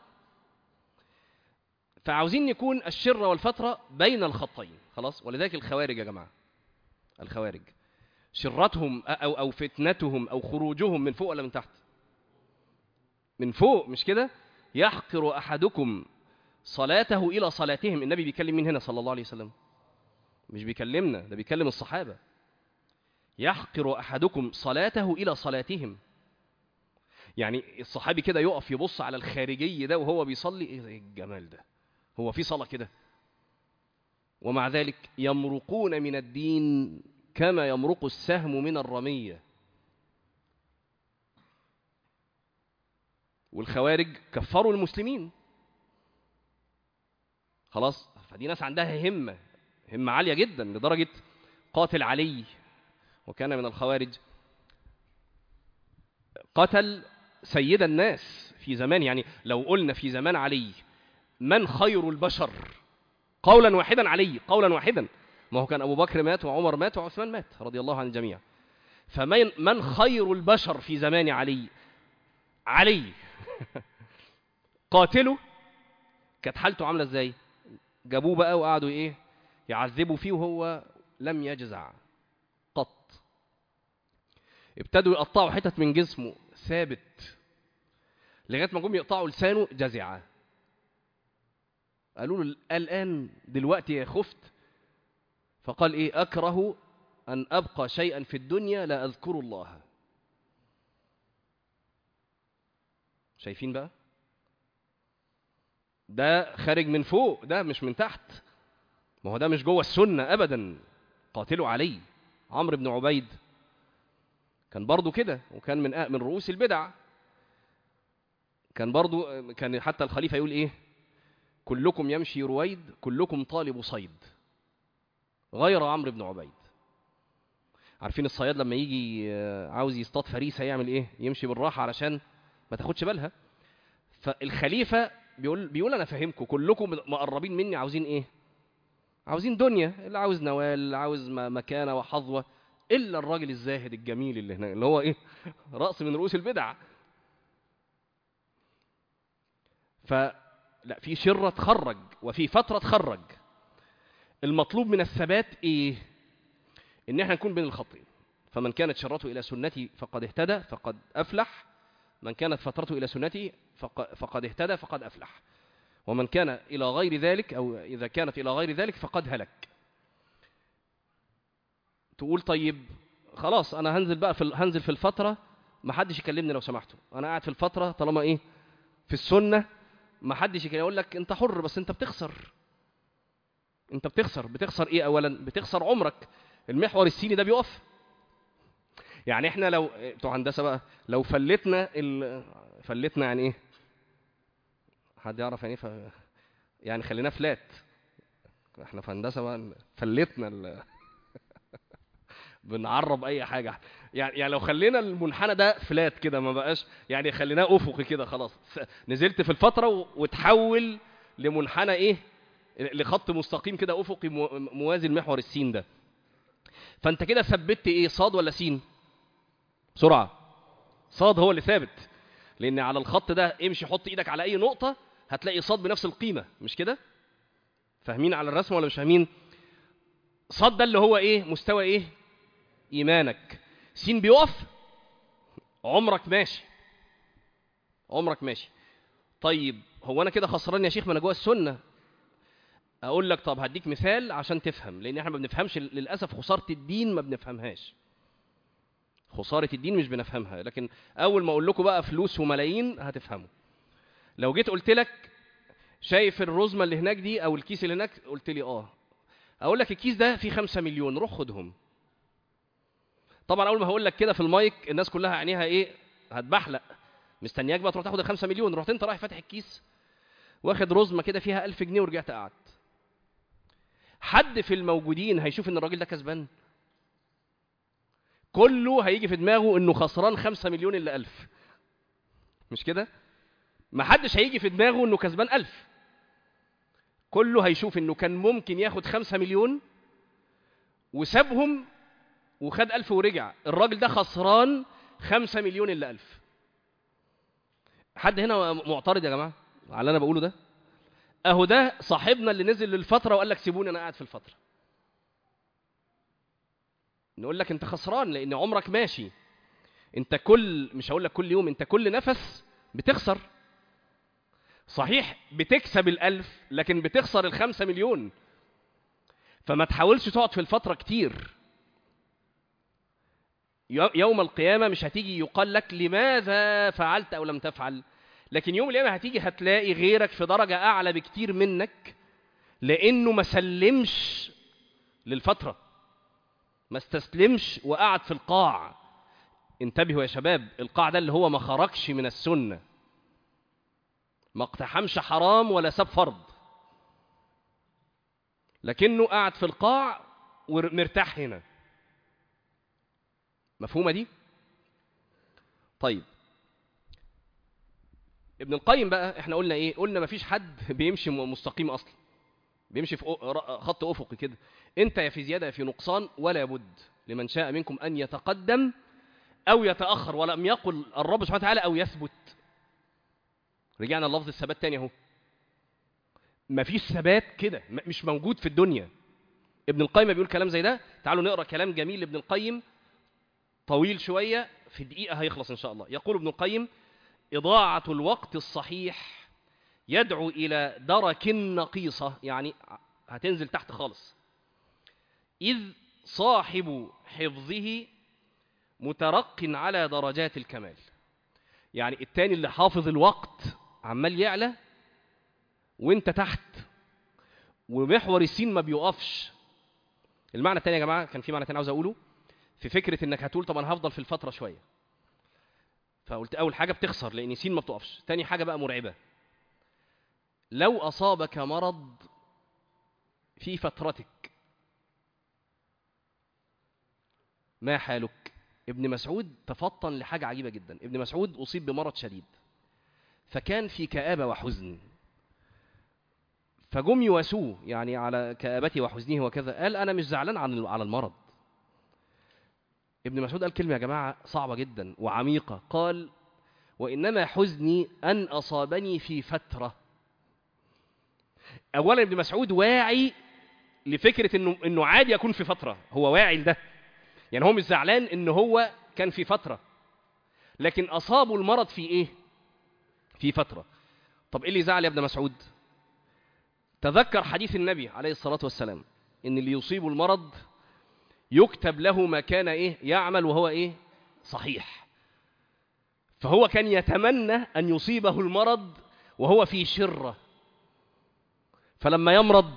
Speaker 1: فعاوزين يكون الشره والفتره بين الخطين خلاص ولذلك الخوارج يا جماعه الخوارج شرتهم او او فتنتهم او خروجهم من فوق ولا من تحت من فوق مش كده يحقر احدكم صلاته الى صلاتهم النبي بيكلم مين هنا صلى الله عليه وسلم مش بيكلمنا ده بيكلم الصحابة يحقر أحدكم صلاته إلى صلاتهم يعني الصحابي كده يقف يبص على الخارجي ده وهو بيصلي ايه الجمال ده هو في صلاة كده ومع ذلك يمرقون من الدين كما يمرق السهم من الرمية والخوارج كفروا المسلمين خلاص فدي ناس عندها همة همة عالية جدا لدرجة قاتل علي وكان من الخوارج قتل سيد الناس في زمان يعني لو قلنا في زمان علي من خير البشر قولا واحدا علي قولا واحدا ما هو كان أبو بكر مات وعمر مات وعثمان مات رضي الله عن الجميع فمن من خير البشر في زمان علي علي قاتله كانت حالته عامله ازاي جابوه بقى وقعدوا ايه يعذبوا فيه وهو لم يجزع قط ابتدوا يقطعوا حتت من جسمه ثابت لغايه ما جم يقطعوا لسانه جزع قالوا له الان دلوقتي يا خفت فقال ايه اكره ان ابقى شيئا في الدنيا لا اذكر الله شايفين بقى ده خارج من فوق ده مش من تحت ما هو ده مش جوه السنة أبدا قاتلوا علي عمرو بن عبيد كان برضو كده وكان من من رؤوس البدع كان برضو كان حتى الخليفة يقول إيه كلكم يمشي رويد كلكم طالب صيد غير عمرو بن عبيد عارفين الصياد لما يجي عاوز يصطاد فريسة يعمل إيه يمشي بالراحة علشان ما تاخدش بالها فالخليفة بيقول بيقول انا فاهمكم كلكم مقربين مني عاوزين ايه عاوزين دنيا اللي عاوز نوال اللي عاوز مكانه وحظوه الا الراجل الزاهد الجميل اللي هناك اللي هو ايه راس من رؤوس البدع فلا في شره تخرج وفي فتره تخرج المطلوب من الثبات ايه ان احنا نكون بين الخطين فمن كانت شرته الى سنتي فقد اهتدى فقد افلح من كانت فترته إلى سنتي فقد اهتدى فقد أفلح ومن كان إلى غير ذلك أو إذا كانت إلى غير ذلك فقد هلك تقول طيب خلاص أنا هنزل بقى في هنزل في الفترة ما حدش يكلمني لو سمحتوا أنا قاعد في الفترة طالما إيه في السنة ما حدش يكلمني يقول لك أنت حر بس أنت بتخسر أنت بتخسر بتخسر إيه أولا بتخسر عمرك المحور السيني ده بيقف يعني احنا لو بتوع هندسه بقى لو فلتنا ال... فلتنا يعني ايه حد يعرف يعني ايه ف... يعني خليناه فلات احنا في هندسه بقى فلتنا ال... بنعرب اي حاجه يعني يعني لو خلينا المنحنى ده فلات كده ما بقاش يعني خليناه افقي كده خلاص نزلت في الفتره و... وتحول لمنحنى ايه لخط مستقيم كده افقي موازي المحور السين ده فانت كده ثبتت ايه صاد ولا سين بسرعة صاد هو اللي ثابت لأن على الخط ده امشي حط إيدك على أي نقطة هتلاقي صاد بنفس القيمة مش كده؟ فاهمين على الرسم ولا مش فاهمين؟ صاد ده اللي هو إيه؟ مستوى إيه؟ إيمانك سين بيقف عمرك ماشي عمرك ماشي طيب هو أنا كده خسران يا شيخ ما أنا جوه السنة أقول لك طب هديك مثال عشان تفهم لأن إحنا ما بنفهمش للأسف خسارة الدين ما بنفهمهاش خسارة الدين مش بنفهمها لكن أول ما أقول لكم بقى فلوس وملايين هتفهموا لو جيت قلت لك شايف الرزمة اللي هناك دي أو الكيس اللي هناك قلت لي آه أقول لك الكيس ده فيه خمسة مليون روح خدهم طبعا أول ما هقول لك كده في المايك الناس كلها عينيها إيه هتبحلق مستنياك بقى تروح تاخد الخمسة مليون رحت أنت رايح فاتح الكيس واخد رزمة كده فيها ألف جنيه ورجعت قعدت حد في الموجودين هيشوف إن الراجل ده كسبان كله هيجي في دماغه انه خسران خمسة مليون الا ألف مش كده ما حدش هيجي في دماغه انه كسبان ألف كله هيشوف انه كان ممكن ياخد خمسة مليون وسابهم وخد ألف ورجع الراجل ده خسران خمسة مليون الا ألف حد هنا معترض يا جماعة على اللي انا بقوله ده اهو ده صاحبنا اللي نزل للفترة وقال لك سيبوني انا قاعد في الفترة نقول لك انت خسران لان عمرك ماشي انت كل مش هقول لك كل يوم انت كل نفس بتخسر صحيح بتكسب الألف لكن بتخسر الخمسة مليون فما تحاولش تقعد في الفترة كتير يو- يوم القيامة مش هتيجي يقال لك لماذا فعلت أو لم تفعل لكن يوم القيامة هتيجي هتلاقي غيرك في درجة أعلى بكتير منك لأنه ما سلمش للفترة ما استسلمش وقعد في القاع انتبهوا يا شباب القاع ده اللي هو ما خرجش من السنة ما اقتحمش حرام ولا ساب فرض لكنه قاعد في القاع ومرتاح هنا مفهومة دي؟ طيب ابن القيم بقى احنا قلنا ايه؟ قلنا مفيش حد بيمشي م- مستقيم اصلا بيمشي في أ- ر- خط افقي كده انت يا في زياده يا في نقصان ولا بد لمن شاء منكم ان يتقدم او يتاخر ولم يقل الرب سبحانه وتعالى او يثبت رجعنا للفظ الثبات تاني اهو مفيش ثبات كده م- مش موجود في الدنيا ابن القيم بيقول كلام زي ده تعالوا نقرا كلام جميل لابن القيم طويل شويه في دقيقه هيخلص ان شاء الله يقول ابن القيم اضاعه الوقت الصحيح يدعو الى درك نقيصه يعني هتنزل تحت خالص اذ صاحب حفظه مترق على درجات الكمال يعني التاني اللي حافظ الوقت عمال يعلى وانت تحت ومحور السين ما بيوقفش المعنى التاني يا جماعه كان في معنى تاني عاوز اقوله في فكره انك هتقول طب انا هفضل في الفتره شويه فقلت اول حاجه بتخسر لان سين ما بتقفش تاني حاجه بقى مرعبه لو اصابك مرض في فترتك ما حالك ابن مسعود تفطن لحاجه عجيبه جدا ابن مسعود اصيب بمرض شديد فكان في كآبة وحزن فجم يواسوه يعني على كآبته وحزنه وكذا قال أنا مش زعلان عن على المرض ابن مسعود قال كلمة يا جماعة صعبة جدا وعميقة قال وإنما حزني أن أصابني في فترة أولا ابن مسعود واعي لفكرة إنه إنه عادي يكون في فترة هو واعي لده يعني هو مش زعلان إن هو كان في فترة لكن أصابه المرض في إيه؟ في فترة طب إيه اللي زعل يا ابن مسعود؟ تذكر حديث النبي عليه الصلاة والسلام إن اللي يصيب المرض يكتب له ما كان إيه يعمل وهو إيه صحيح فهو كان يتمنى أن يصيبه المرض وهو في شرة فلما يمرض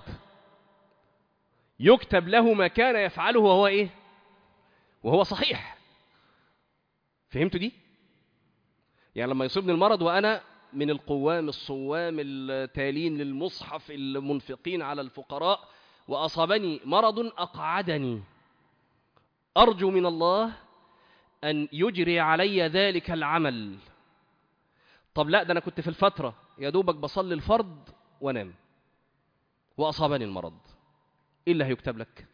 Speaker 1: يكتب له ما كان يفعله وهو إيه وهو صحيح فهمتوا دي يعني لما يصيبني المرض وأنا من القوام الصوام التالين للمصحف المنفقين على الفقراء وأصابني مرض أقعدني أرجو من الله أن يجري علي ذلك العمل طب لا ده أنا كنت في الفترة يا دوبك بصلي الفرض وانام وأصابني المرض إيه اللي هيكتب لك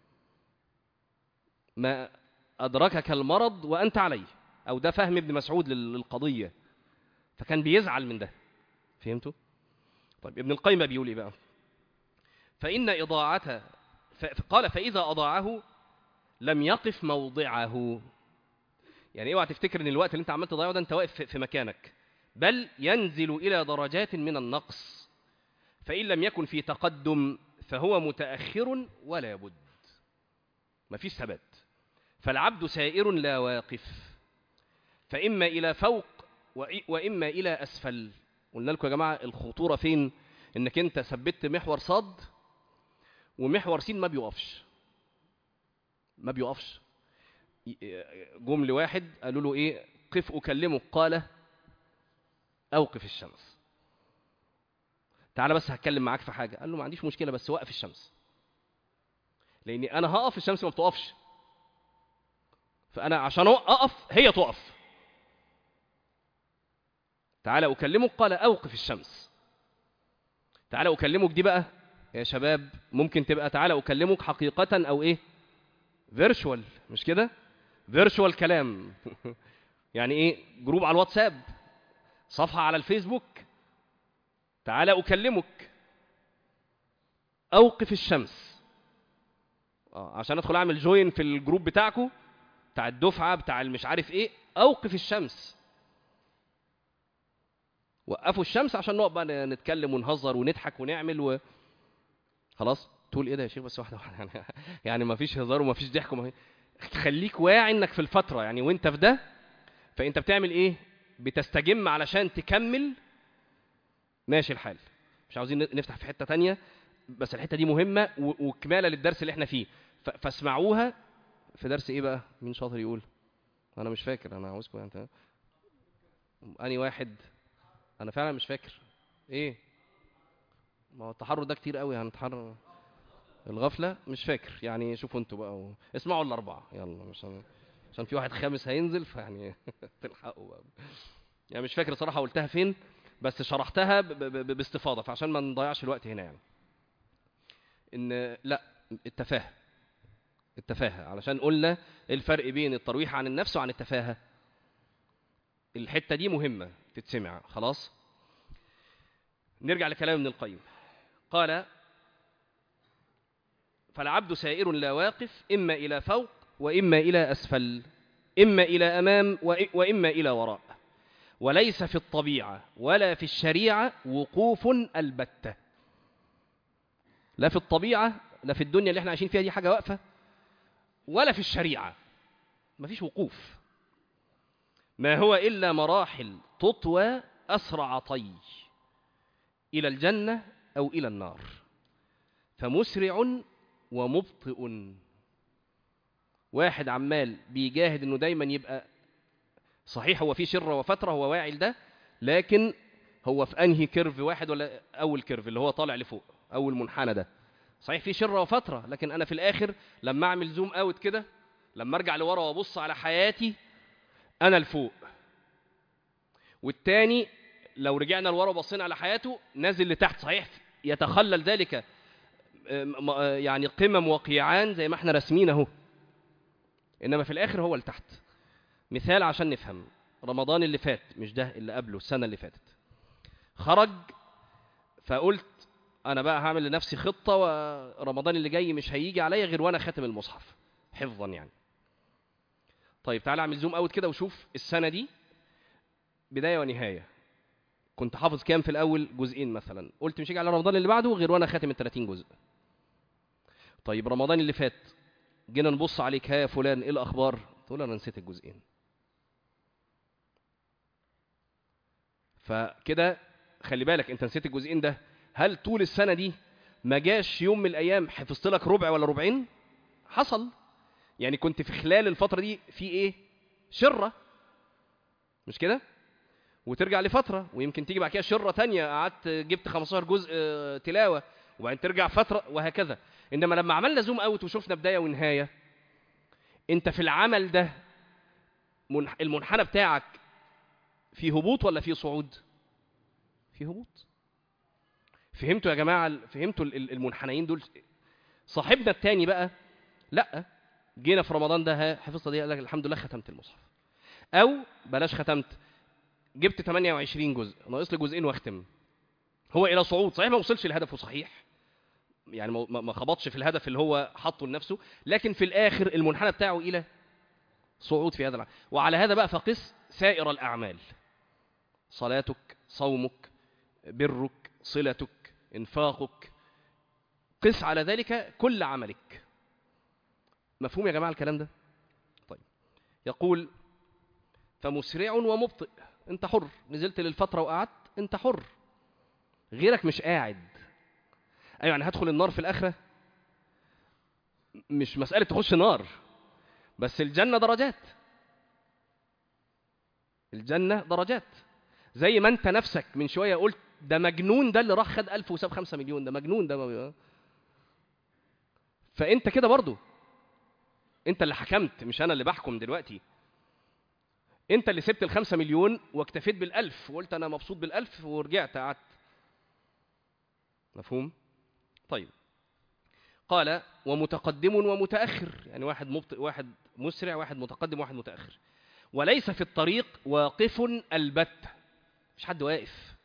Speaker 1: ما أدركك المرض وأنت عليه أو ده فهم ابن مسعود للقضية فكان بيزعل من ده فهمتوا طيب ابن القيم بيقول ايه بقى فإن إضاعته قال فإذا أضاعه لم يقف موضعه يعني اوعى تفتكر ان الوقت اللي انت عمال تضيعه ده انت واقف في مكانك بل ينزل الى درجات من النقص فان لم يكن في تقدم فهو متاخر ولا بد مفيش ثبات فالعبد سائر لا واقف فاما الى فوق واما الى اسفل قلنا لكم يا جماعه الخطوره فين انك انت ثبت محور صاد ومحور سين ما بيوقفش ما بيوقفش جم لواحد قالوا له ايه قف اكلمك قال اوقف الشمس تعالى بس هتكلم معاك في حاجه قال له ما عنديش مشكله بس وقف الشمس لاني انا هقف الشمس ما بتقفش فانا عشان اقف هي تقف تعالى اكلمك قال اوقف الشمس تعالى اكلمك دي بقى يا شباب ممكن تبقى تعالى اكلمك حقيقه او ايه فيرتشوال مش كده فيرتشوال كلام يعني ايه جروب على الواتساب صفحه على الفيسبوك تعالى اكلمك اوقف الشمس اه عشان ادخل اعمل جوين في الجروب بتاعكم بتاع الدفعه بتاع المش عارف ايه اوقف الشمس وقفوا الشمس عشان نقعد بقى نتكلم ونهزر ونضحك ونعمل و... خلاص تقول ايه ده يا شيخ بس واحده واحده يعني يعني ما فيش هزار وما فيش ضحك وما تخليك واعي انك في الفتره يعني وانت في ده فانت بتعمل ايه بتستجم علشان تكمل ماشي الحال مش عاوزين نفتح في حته تانية بس الحته دي مهمه و- وكماله للدرس اللي احنا فيه ف- فاسمعوها في درس ايه بقى مين شاطر يقول انا مش فاكر انا عاوزكم انت اني واحد انا فعلا مش فاكر ايه ما هو التحرر ده كتير قوي هنتحرر الغفله مش فاكر يعني شوفوا انتوا بقى و... اسمعوا الاربعه يلا مش هن... عشان في واحد خامس هينزل فيعني تلحقوا بقى يعني مش فاكر صراحه قلتها فين بس شرحتها ب... ب... ب... باستفاضه فعشان ما نضيعش الوقت هنا يعني ان لا التفاهه التفاهه علشان قلنا الفرق بين الترويح عن النفس وعن التفاهه الحته دي مهمه تتسمع خلاص نرجع لكلام ابن القيم قال فالعبد سائر لا واقف إما إلى فوق وإما إلى أسفل إما إلى أمام وإ- وإما إلى وراء وليس في الطبيعة ولا في الشريعة وقوف البتة لا في الطبيعة لا في الدنيا اللي احنا عايشين فيها دي حاجة واقفة ولا في الشريعة مفيش وقوف ما هو إلا مراحل تطوى أسرع طي إلى الجنة أو إلى النار فمسرع ومبطئ واحد عمال بيجاهد انه دايما يبقى صحيح هو في شره وفتره هو واعي لده لكن هو في انهي كيرف واحد ولا اول كيرف اللي هو طالع لفوق اول منحنى ده صحيح في شره وفتره لكن انا في الاخر لما اعمل زوم اوت كده لما ارجع لورا وابص على حياتي انا لفوق والتاني لو رجعنا لورا وبصينا على حياته نازل لتحت صحيح يتخلل ذلك م- م- يعني قمم وقيعان زي ما احنا راسمين اهو انما في الاخر هو لتحت مثال عشان نفهم رمضان اللي فات مش ده اللي قبله السنه اللي فاتت خرج فقلت انا بقى هعمل لنفسي خطه ورمضان اللي جاي مش هيجي عليا غير وانا خاتم المصحف حفظا يعني طيب تعالى اعمل زوم اوت كده وشوف السنه دي بدايه ونهايه كنت حافظ كام في الاول جزئين مثلا قلت مش هيجي على رمضان اللي بعده غير وانا خاتم ال 30 جزء طيب رمضان اللي فات جينا نبص عليك ها يا فلان ايه الاخبار تقول انا نسيت الجزئين فكده خلي بالك انت نسيت الجزئين ده هل طول السنه دي ما جاش يوم من الايام حفظت لك ربع ولا ربعين حصل يعني كنت في خلال الفتره دي في ايه شره مش كده وترجع لفتره ويمكن تيجي بعد كده شره تانية قعدت جبت 15 جزء آه، تلاوه وبعدين ترجع فتره وهكذا انما لما عملنا زوم اوت وشفنا بدايه ونهايه انت في العمل ده منح- المنحنى بتاعك في هبوط ولا في صعود في هبوط فهمتوا يا جماعه ال- فهمتوا ال- ال- المنحنيين دول صاحبنا التاني بقى لا جينا في رمضان ده ها، حفظت دي قال لك الحمد لله ختمت المصحف او بلاش ختمت جبت 28 جزء ناقص لي جزئين واختم هو الى صعود صحيح ما وصلش لهدفه صحيح يعني ما- ما ما خبطش في الهدف اللي هو حاطه لنفسه لكن في الاخر المنحنى بتاعه الى صعود في هذا العمل وعلى هذا بقى فقس سائر الاعمال صلاتك صومك برك صلتك انفاقك قس على ذلك كل عملك مفهوم يا جماعه الكلام ده طيب يقول فمسرع ومبطئ انت حر نزلت للفتره وقعدت انت حر غيرك مش قاعد ايوه يعني هدخل النار في الاخره مش مساله تخش نار بس الجنه درجات الجنه درجات زي ما انت نفسك من شويه قلت ده مجنون ده اللي راح خد 1000 وساب 5 مليون ده مجنون ده ما- فانت كده برضو انت اللي حكمت مش انا اللي بحكم دلوقتي انت اللي سبت الخمسة مليون واكتفيت بالألف وقلت انا مبسوط بالألف ورجعت قعدت مفهوم طيب قال ومتقدم ومتأخر يعني واحد مبطئ واحد مسرع واحد متقدم واحد متأخر وليس في الطريق واقف البتة مش حد واقف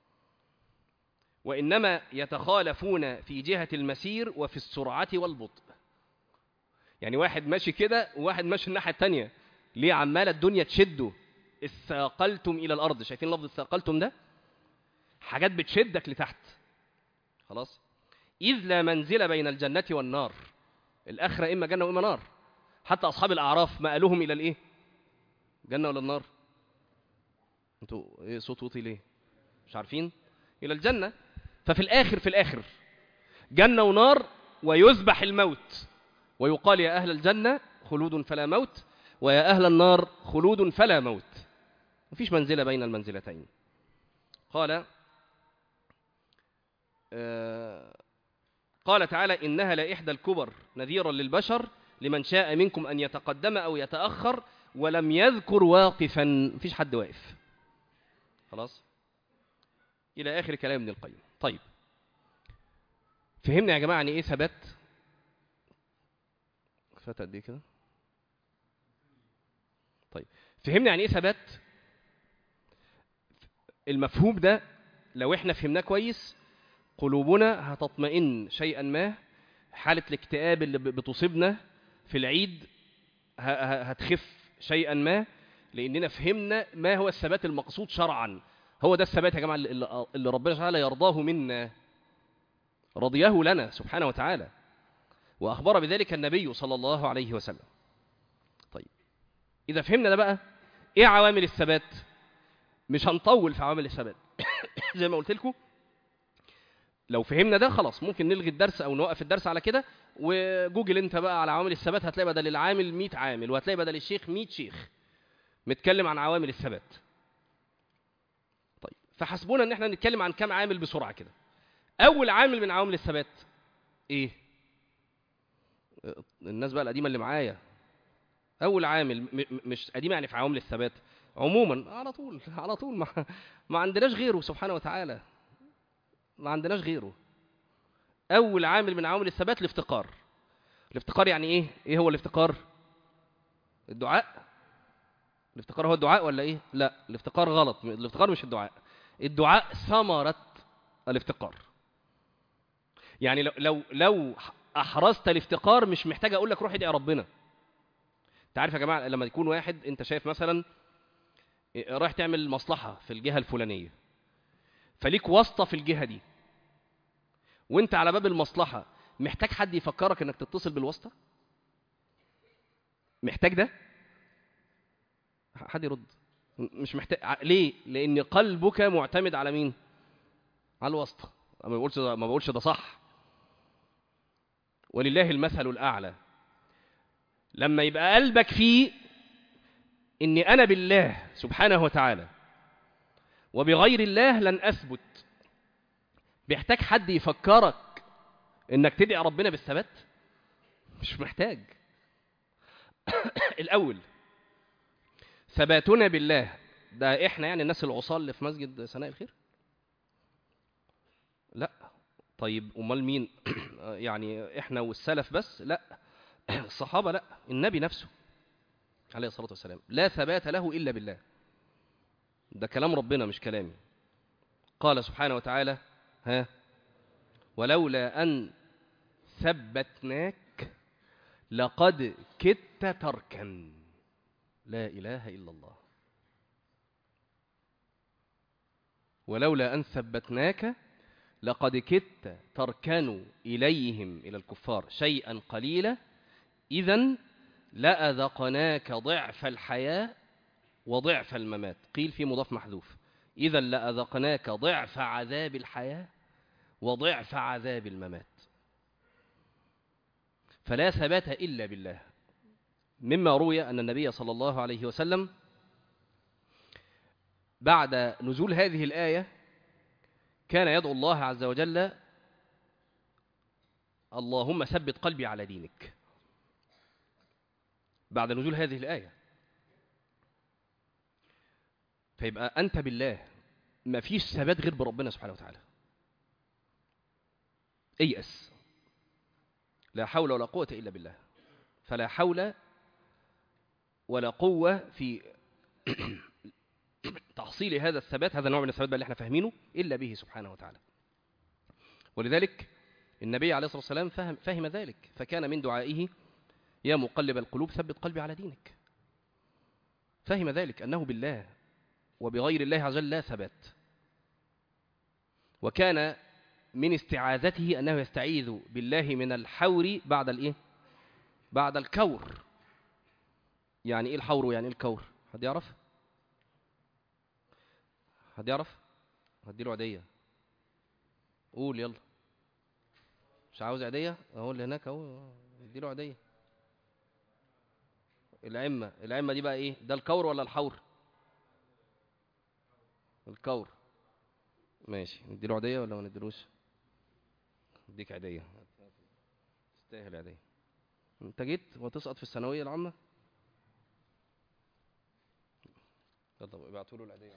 Speaker 1: وإنما يتخالفون في جهة المسير وفي السرعة والبطء يعني واحد ماشي كده وواحد ماشي الناحية التانية ليه عمالة الدنيا تشده اثاقلتم إلى الأرض شايفين لفظ اثاقلتم ده حاجات بتشدك لتحت خلاص إذ لا منزل بين الجنة والنار الآخرة إما جنة وإما نار حتى أصحاب الأعراف مآلهم إلى الإيه جنة ولا النار انتوا ايه صوت وطي ليه مش عارفين إلى الجنة ففي الآخر في الآخر جنة ونار ويذبح الموت ويقال يا أهل الجنة خلود فلا موت ويا أهل النار خلود فلا موت مفيش منزلة بين المنزلتين قال آه قال تعالى إنها لإحدى الكبر نذيرا للبشر لمن شاء منكم أن يتقدم أو يتأخر ولم يذكر واقفا مفيش حد واقف خلاص إلى آخر كلام ابن القيم طيب فهمنا يا جماعة يعني إيه ثبات فات قد إيه كده طيب فهمنا يعني إيه ثبات المفهوم ده لو إحنا فهمناه كويس قلوبنا هتطمئن شيئا ما حالة الاكتئاب اللي بتصيبنا في العيد هتخف شيئا ما لأننا فهمنا ما هو الثبات المقصود شرعا هو ده الثبات يا جماعة اللي ربنا تعالى يرضاه منا رضيه لنا سبحانه وتعالى وأخبر بذلك النبي صلى الله عليه وسلم طيب إذا فهمنا ده بقى إيه عوامل الثبات مش هنطول في عوامل الثبات زي ما قلت لكم لو فهمنا ده خلاص ممكن نلغي الدرس او نوقف الدرس على كده وجوجل انت بقى على عوامل الثبات هتلاقي بدل العامل 100 عامل وهتلاقي بدل الشيخ 100 شيخ متكلم عن عوامل الثبات طيب فحسبونا ان احنا نتكلم عن كام عامل بسرعه كده اول عامل من عوامل الثبات ايه الناس بقى القديمه اللي معايا اول عامل مش قديمه يعني في عوامل الثبات عموما على طول على طول ما, ما عندناش غيره سبحانه وتعالى ما عندناش غيره اول عامل من عوامل الثبات الافتقار الافتقار يعني ايه ايه هو الافتقار الدعاء الافتقار هو الدعاء ولا ايه لا الافتقار غلط الافتقار مش الدعاء الدعاء ثمرة الافتقار يعني لو لو لو احرزت الافتقار مش محتاج اقول لك روح ادعي ربنا انت عارف يا جماعه لما يكون واحد انت شايف مثلا رايح تعمل مصلحه في الجهه الفلانيه فليك واسطه في الجهه دي وانت على باب المصلحه محتاج حد يفكرك انك تتصل بالواسطه محتاج ده حد يرد مش محتاج ليه لان قلبك معتمد على مين على الواسطه ما بقولش ما بقولش ده صح ولله المثل الاعلى لما يبقى قلبك فيه اني انا بالله سبحانه وتعالى وبغير الله لن اثبت بيحتاج حد يفكرك انك تدعي ربنا بالثبات مش محتاج الاول ثباتنا بالله ده احنا يعني الناس العصاه اللي في مسجد سناء الخير لا طيب امال مين يعني احنا والسلف بس لا الصحابه لا النبي نفسه عليه الصلاه والسلام لا ثبات له الا بالله ده كلام ربنا مش كلامي قال سبحانه وتعالى ها ولولا ان ثبتناك لقد كدت تركن لا اله الا الله ولولا ان ثبتناك لقد كدت تركن اليهم الى الكفار شيئا قليلا اذا لاذقناك ضعف الحياه وضعف الممات قيل في مضاف محذوف اذا لاذقناك ضعف عذاب الحياه وضعف عذاب الممات فلا ثبات الا بالله مما روي ان النبي صلى الله عليه وسلم بعد نزول هذه الايه كان يدعو الله عز وجل اللهم ثبت قلبي على دينك بعد نزول هذه الآية فيبقى أنت بالله ما فيش ثبات غير بربنا سبحانه وتعالى ايأس لا حول ولا قوة إلا بالله فلا حول ولا قوة في تحصيل هذا الثبات هذا النوع من الثبات اللي احنا فاهمينه إلا به سبحانه وتعالى ولذلك النبي عليه الصلاة والسلام فهم, فهم ذلك فكان من دعائه يا مقلب القلوب ثبت قلبي على دينك فهم ذلك أنه بالله وبغير الله عز وجل لا ثبات وكان من استعاذته أنه يستعيذ بالله من الحور بعد الإيه؟ بعد الكور يعني إيه الحور ويعني إيه الكور؟ حد يعرف؟ حد يعرف؟ هديله عادية قول يلا مش عاوز عادية؟ أهو اللي هناك أهو اديله عادية العمة العمة دي بقى إيه؟ ده الكور ولا الحور؟ الكور ماشي نديله عادية ولا ما نديلوش؟ اديك عادية تستاهل عادية انت جيت وتسقط في الثانوية العامة يلا ابعتوا له العادية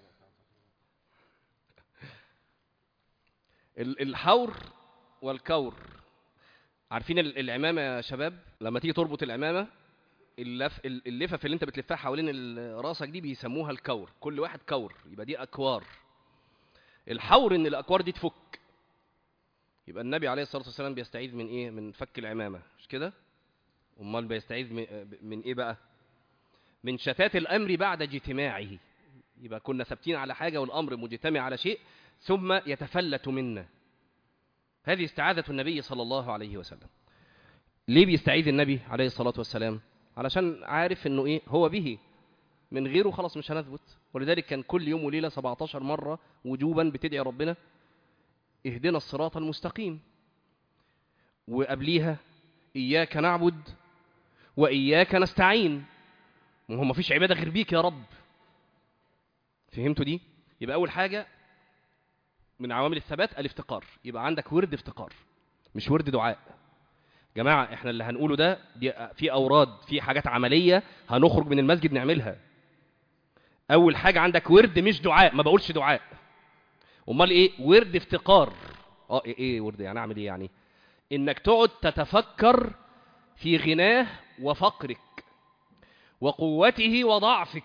Speaker 1: ال- الحور والكور عارفين ال- العمامة يا شباب لما تيجي تربط العمامة اللف ال- اللفف اللي انت بتلفها حوالين ال- راسك دي بيسموها الكور كل واحد كور يبقى دي اكوار الحور ان الاكوار دي تفك يبقى النبي عليه الصلاه والسلام بيستعيذ من ايه من فك العمامه مش كده امال بيستعيذ من, من ايه بقى من شتات الامر بعد اجتماعه يبقى كنا ثابتين على حاجه والامر مجتمع على شيء ثم يتفلت منا هذه استعاذه النبي صلى الله عليه وسلم ليه بيستعيذ النبي عليه الصلاه والسلام علشان عارف انه ايه هو به من غيره خلاص مش هنثبت ولذلك كان كل يوم وليله 17 مره وجوبا بتدعي ربنا اهدنا الصراط المستقيم وقبليها إياك نعبد وإياك نستعين ما هو مفيش عبادة غير بيك يا رب فهمتوا دي؟ يبقى أول حاجة من عوامل الثبات الافتقار يبقى عندك ورد افتقار مش ورد دعاء جماعة احنا اللي هنقوله ده دي في أوراد في حاجات عملية هنخرج من المسجد نعملها أول حاجة عندك ورد مش دعاء ما بقولش دعاء امال ايه ورد افتقار اه ايه, إيه ورد يعني اعمل ايه يعني انك تقعد تتفكر في غناه وفقرك وقوته وضعفك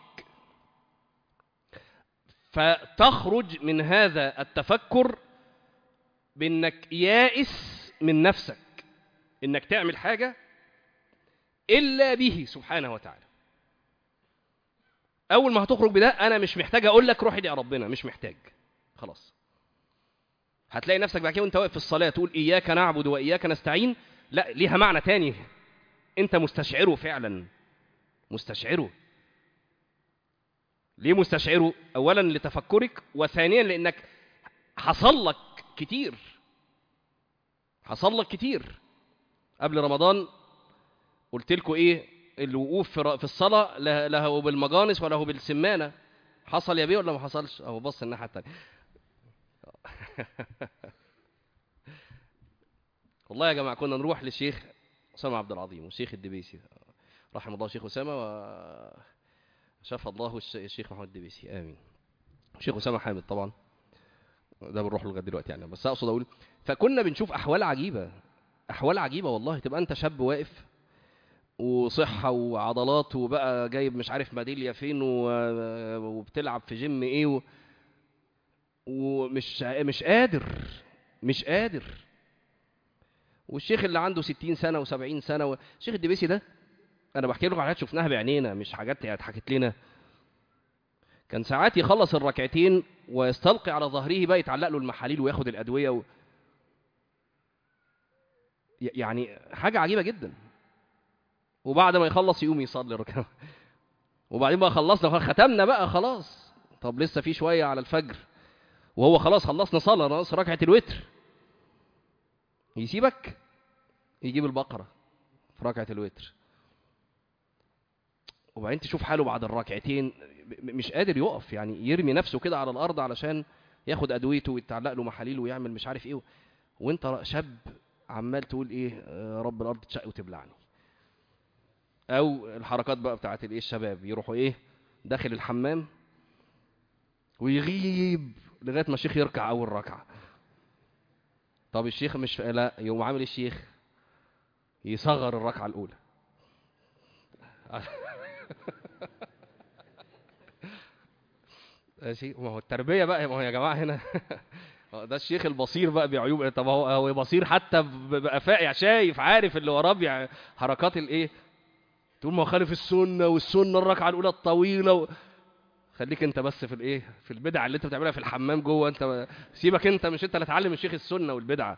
Speaker 1: فتخرج من هذا التفكر بانك يائس من نفسك انك تعمل حاجه الا به سبحانه وتعالى اول ما هتخرج بده انا مش محتاج اقول لك روح ادعي ربنا مش محتاج خلاص هتلاقي نفسك بعد كده وانت واقف في الصلاه تقول اياك نعبد واياك نستعين لا ليها معنى تاني انت مستشعره فعلا مستشعره ليه مستشعره اولا لتفكرك وثانيا لانك حصل لك كتير حصل لك كتير قبل رمضان قلت لكم ايه الوقوف في الصلاه لا هو بالمجانس ولا هو بالسمانه حصل يا بيه ولا ما حصلش اهو بص الناحيه الثانيه والله يا جماعه كنا نروح للشيخ اسامه عبد العظيم والشيخ الدبيسي رحم الله الشيخ اسامه وشفى الله الشيخ محمد الدبيسي امين الشيخ اسامه حامد طبعا ده بنروح له لغايه دلوقتي يعني بس اقصد اقول فكنا بنشوف احوال عجيبه احوال عجيبه والله تبقى انت شاب واقف وصحة وعضلات وبقى جايب مش عارف ميدالية فين وبتلعب في جيم ايه و... ومش مش قادر مش قادر والشيخ اللي عنده 60 سنة و70 سنة و... الشيخ الدبيسي ده انا بحكي لكم حاجات شفناها بعينينا مش حاجات اتحكت لنا كان ساعات يخلص الركعتين ويستلقي على ظهره بقى يتعلق له المحاليل وياخد الادويه و... يعني حاجه عجيبه جدا وبعد ما يخلص يقوم يصلي ركعه وبعدين بقى خلصنا ختمنا بقى خلاص طب لسه في شويه على الفجر وهو خلاص خلصنا صلاه ناقص ركعه الوتر يسيبك يجيب البقره في ركعه الوتر وبعدين تشوف حاله بعد الركعتين مش قادر يقف يعني يرمي نفسه كده على الارض علشان ياخد ادويته ويتعلق له محاليل ويعمل مش عارف ايه وانت شاب عمال تقول ايه رب الارض تشق وتبلعني او الحركات بقى بتاعت الايه الشباب يروحوا ايه داخل الحمام ويغيب لغايه ما الشيخ يركع اول ركعه طب الشيخ مش لا يقوم عامل الشيخ يصغر الركعه الاولى ماشي ما هو التربيه بقى ما هو يا جماعه هنا ده الشيخ البصير بقى بعيوب طب هو هو بصير حتى بقى فاقع شايف عارف اللي وراه يعني حركات الايه تقول ما هو خالف السنه والسنه الركعه الاولى الطويله و... خليك انت بس في الايه في البدع اللي انت بتعملها في الحمام جوه انت سيبك انت مش انت اللي تعلم الشيخ السنه والبدعه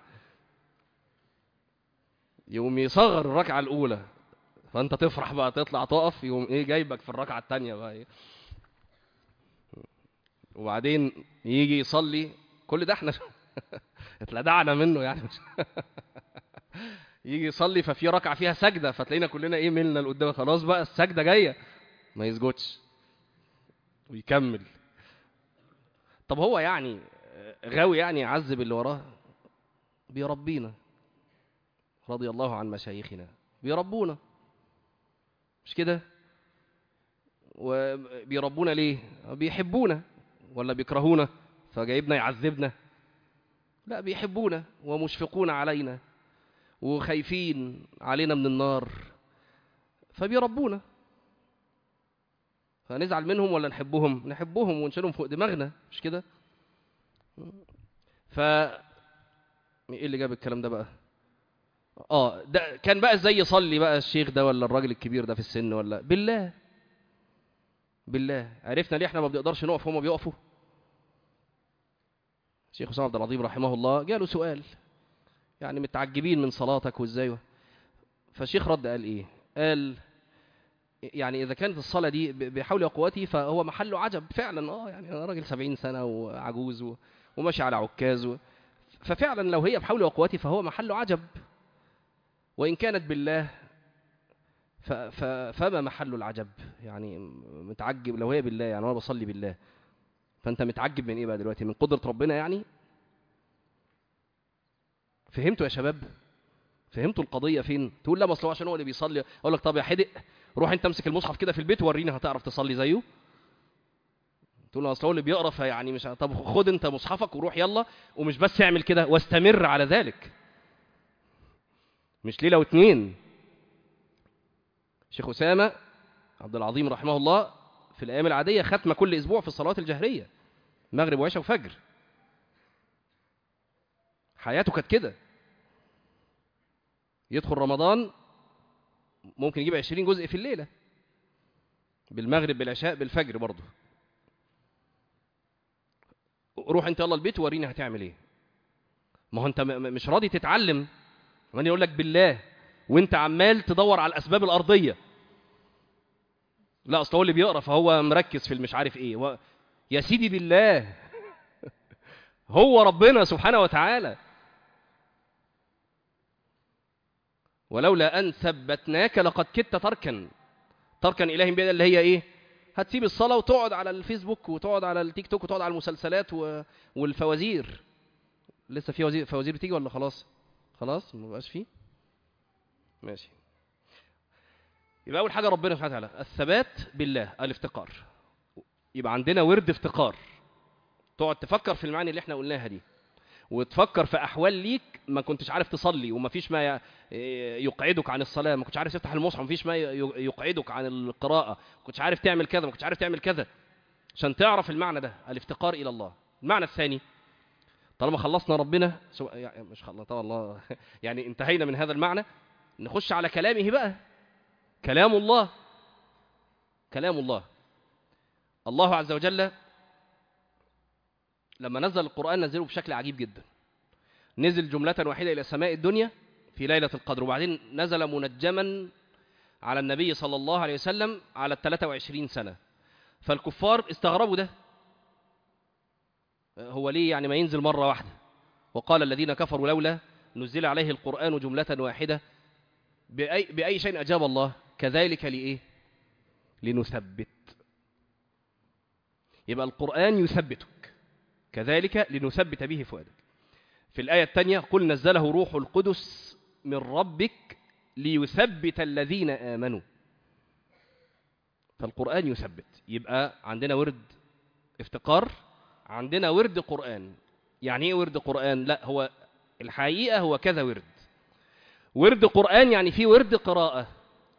Speaker 1: يقوم يصغر الركعه الاولى فانت تفرح بقى تطلع تقف يقوم ايه جايبك في الركعه الثانيه بقى ايه وبعدين يجي يصلي كل ده احنا اتلدعنا منه يعني يجي يصلي ففي ركعه فيها سجده فتلاقينا كلنا ايه ملنا لقدام خلاص بقى السجده جايه ما يسجدش ويكمل طب هو يعني غاوي يعني يعذب اللي وراه بيربينا رضي الله عن مشايخنا بيربونا مش كده وبيربونا ليه بيحبونا ولا بيكرهونا فجايبنا يعذبنا لا بيحبونا ومشفقون علينا وخايفين علينا من النار فبيربونا فنزعل منهم ولا نحبهم نحبهم ونشيلهم فوق دماغنا مش كده ف ايه اللي جاب الكلام ده بقى اه ده كان بقى ازاي يصلي بقى الشيخ ده ولا الراجل الكبير ده في السن ولا بالله بالله عرفنا ليه احنا ما بنقدرش نقف هما بيقفوا الشيخ حسام عبد العظيم رحمه الله جاله سؤال يعني متعجبين من صلاتك وازاي فالشيخ رد قال ايه قال يعني اذا كانت الصلاه دي بحول وقوتي فهو محل عجب فعلا اه يعني انا راجل 70 سنه وعجوز و... وماشي على عكاز و... ففعلا لو هي بحول وقوتي فهو محل عجب وان كانت بالله ف... ف... فما محل العجب يعني متعجب لو هي بالله يعني انا بصلي بالله فانت متعجب من ايه بقى دلوقتي من قدره ربنا يعني فهمتوا يا شباب فهمتوا القضيه فين تقول لا ما هو عشان هو اللي بيصلي اقول لك طب يا حدق روح انت امسك المصحف كده في البيت وريني هتعرف تصلي زيه تقول له اصل هو اللي بيقرا فيعني مش طب خد انت مصحفك وروح يلا ومش بس اعمل كده واستمر على ذلك مش ليله واتنين شيخ اسامه عبد العظيم رحمه الله في الايام العاديه ختمه كل اسبوع في الصلوات الجهريه مغرب وعشاء وفجر حياته كانت كده يدخل رمضان ممكن يجيب 20 جزء في الليله بالمغرب بالعشاء بالفجر برضه روح انت يلا البيت ووريني هتعمل ايه ما هو انت مش راضي تتعلم من يقول لك بالله وانت عمال تدور على الاسباب الارضيه لا اصل هو اللي بيقرا فهو مركز في المش عارف ايه و... يا سيدي بالله هو ربنا سبحانه وتعالى ولولا ان ثبتناك لقد كدت تركا تركا الهي بيد اللي هي ايه هتسيب الصلاه وتقعد على الفيسبوك وتقعد على التيك توك وتقعد على المسلسلات و... والفوازير لسه في وزير فوازير بتيجي ولا خلاص خلاص ما بقاش فيه ماشي يبقى اول حاجه ربنا سبحانه وتعالى الثبات بالله الافتقار يبقى عندنا ورد افتقار تقعد تفكر في المعاني اللي احنا قلناها دي وتفكر في احوال ليك ما كنتش عارف تصلي وما فيش ما يقعدك عن الصلاه ما كنتش عارف تفتح المصحف ما فيش ما يقعدك عن القراءه ما كنتش عارف تعمل كذا ما كنتش عارف تعمل كذا عشان تعرف المعنى ده الافتقار الى الله المعنى الثاني طالما خلصنا ربنا سو... يعني مش خلصنا طبعا الله يعني انتهينا من هذا المعنى نخش على كلامه بقى كلام الله كلام الله الله عز وجل لما نزل القرآن نزله بشكل عجيب جدا نزل جملة واحدة إلى سماء الدنيا في ليلة القدر وبعدين نزل منجما على النبي صلى الله عليه وسلم على ال 23 سنة فالكفار استغربوا ده هو ليه يعني ما ينزل مرة واحدة وقال الذين كفروا لولا نزل عليه القرآن جملة واحدة بأي, بأي شيء أجاب الله كذلك لإيه لنثبت يبقى القرآن يثبتك كذلك لنثبت به فؤادك في الآية الثانية قل نزله روح القدس من ربك ليثبت الذين آمنوا فالقرآن يثبت يبقى عندنا ورد افتقار عندنا ورد قرآن يعني ايه ورد قرآن لا هو الحقيقة هو كذا ورد ورد قرآن يعني في ورد قراءة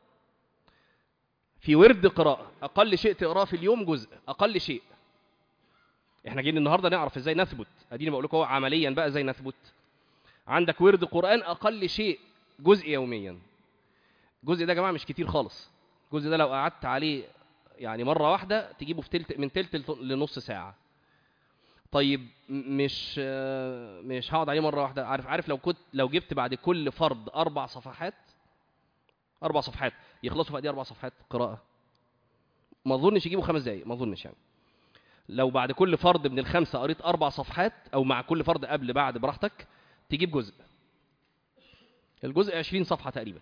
Speaker 1: في ورد قراءة أقل شيء تقراه في اليوم جزء أقل شيء احنا جايين النهارده نعرف ازاي نثبت اديني بقول لكم هو عمليا بقى ازاي نثبت عندك ورد قرآن أقل شيء جزء يوميا الجزء ده يا جماعة مش كتير خالص الجزء ده لو قعدت عليه يعني مره واحده تجيبه في تلت من تلت لنص ساعه طيب م- مش آه، مش هقعد عليه مره واحده عارف عارف لو كنت لو جبت بعد كل فرض اربع صفحات اربع صفحات يخلصوا في قد إيه اربع صفحات قراءه ما اظنش يجيبوا خمس دقايق ما اظنش يعني لو بعد كل فرض من الخمسه قريت اربع صفحات او مع كل فرض قبل بعد براحتك تجيب جزء الجزء 20 صفحه تقريبا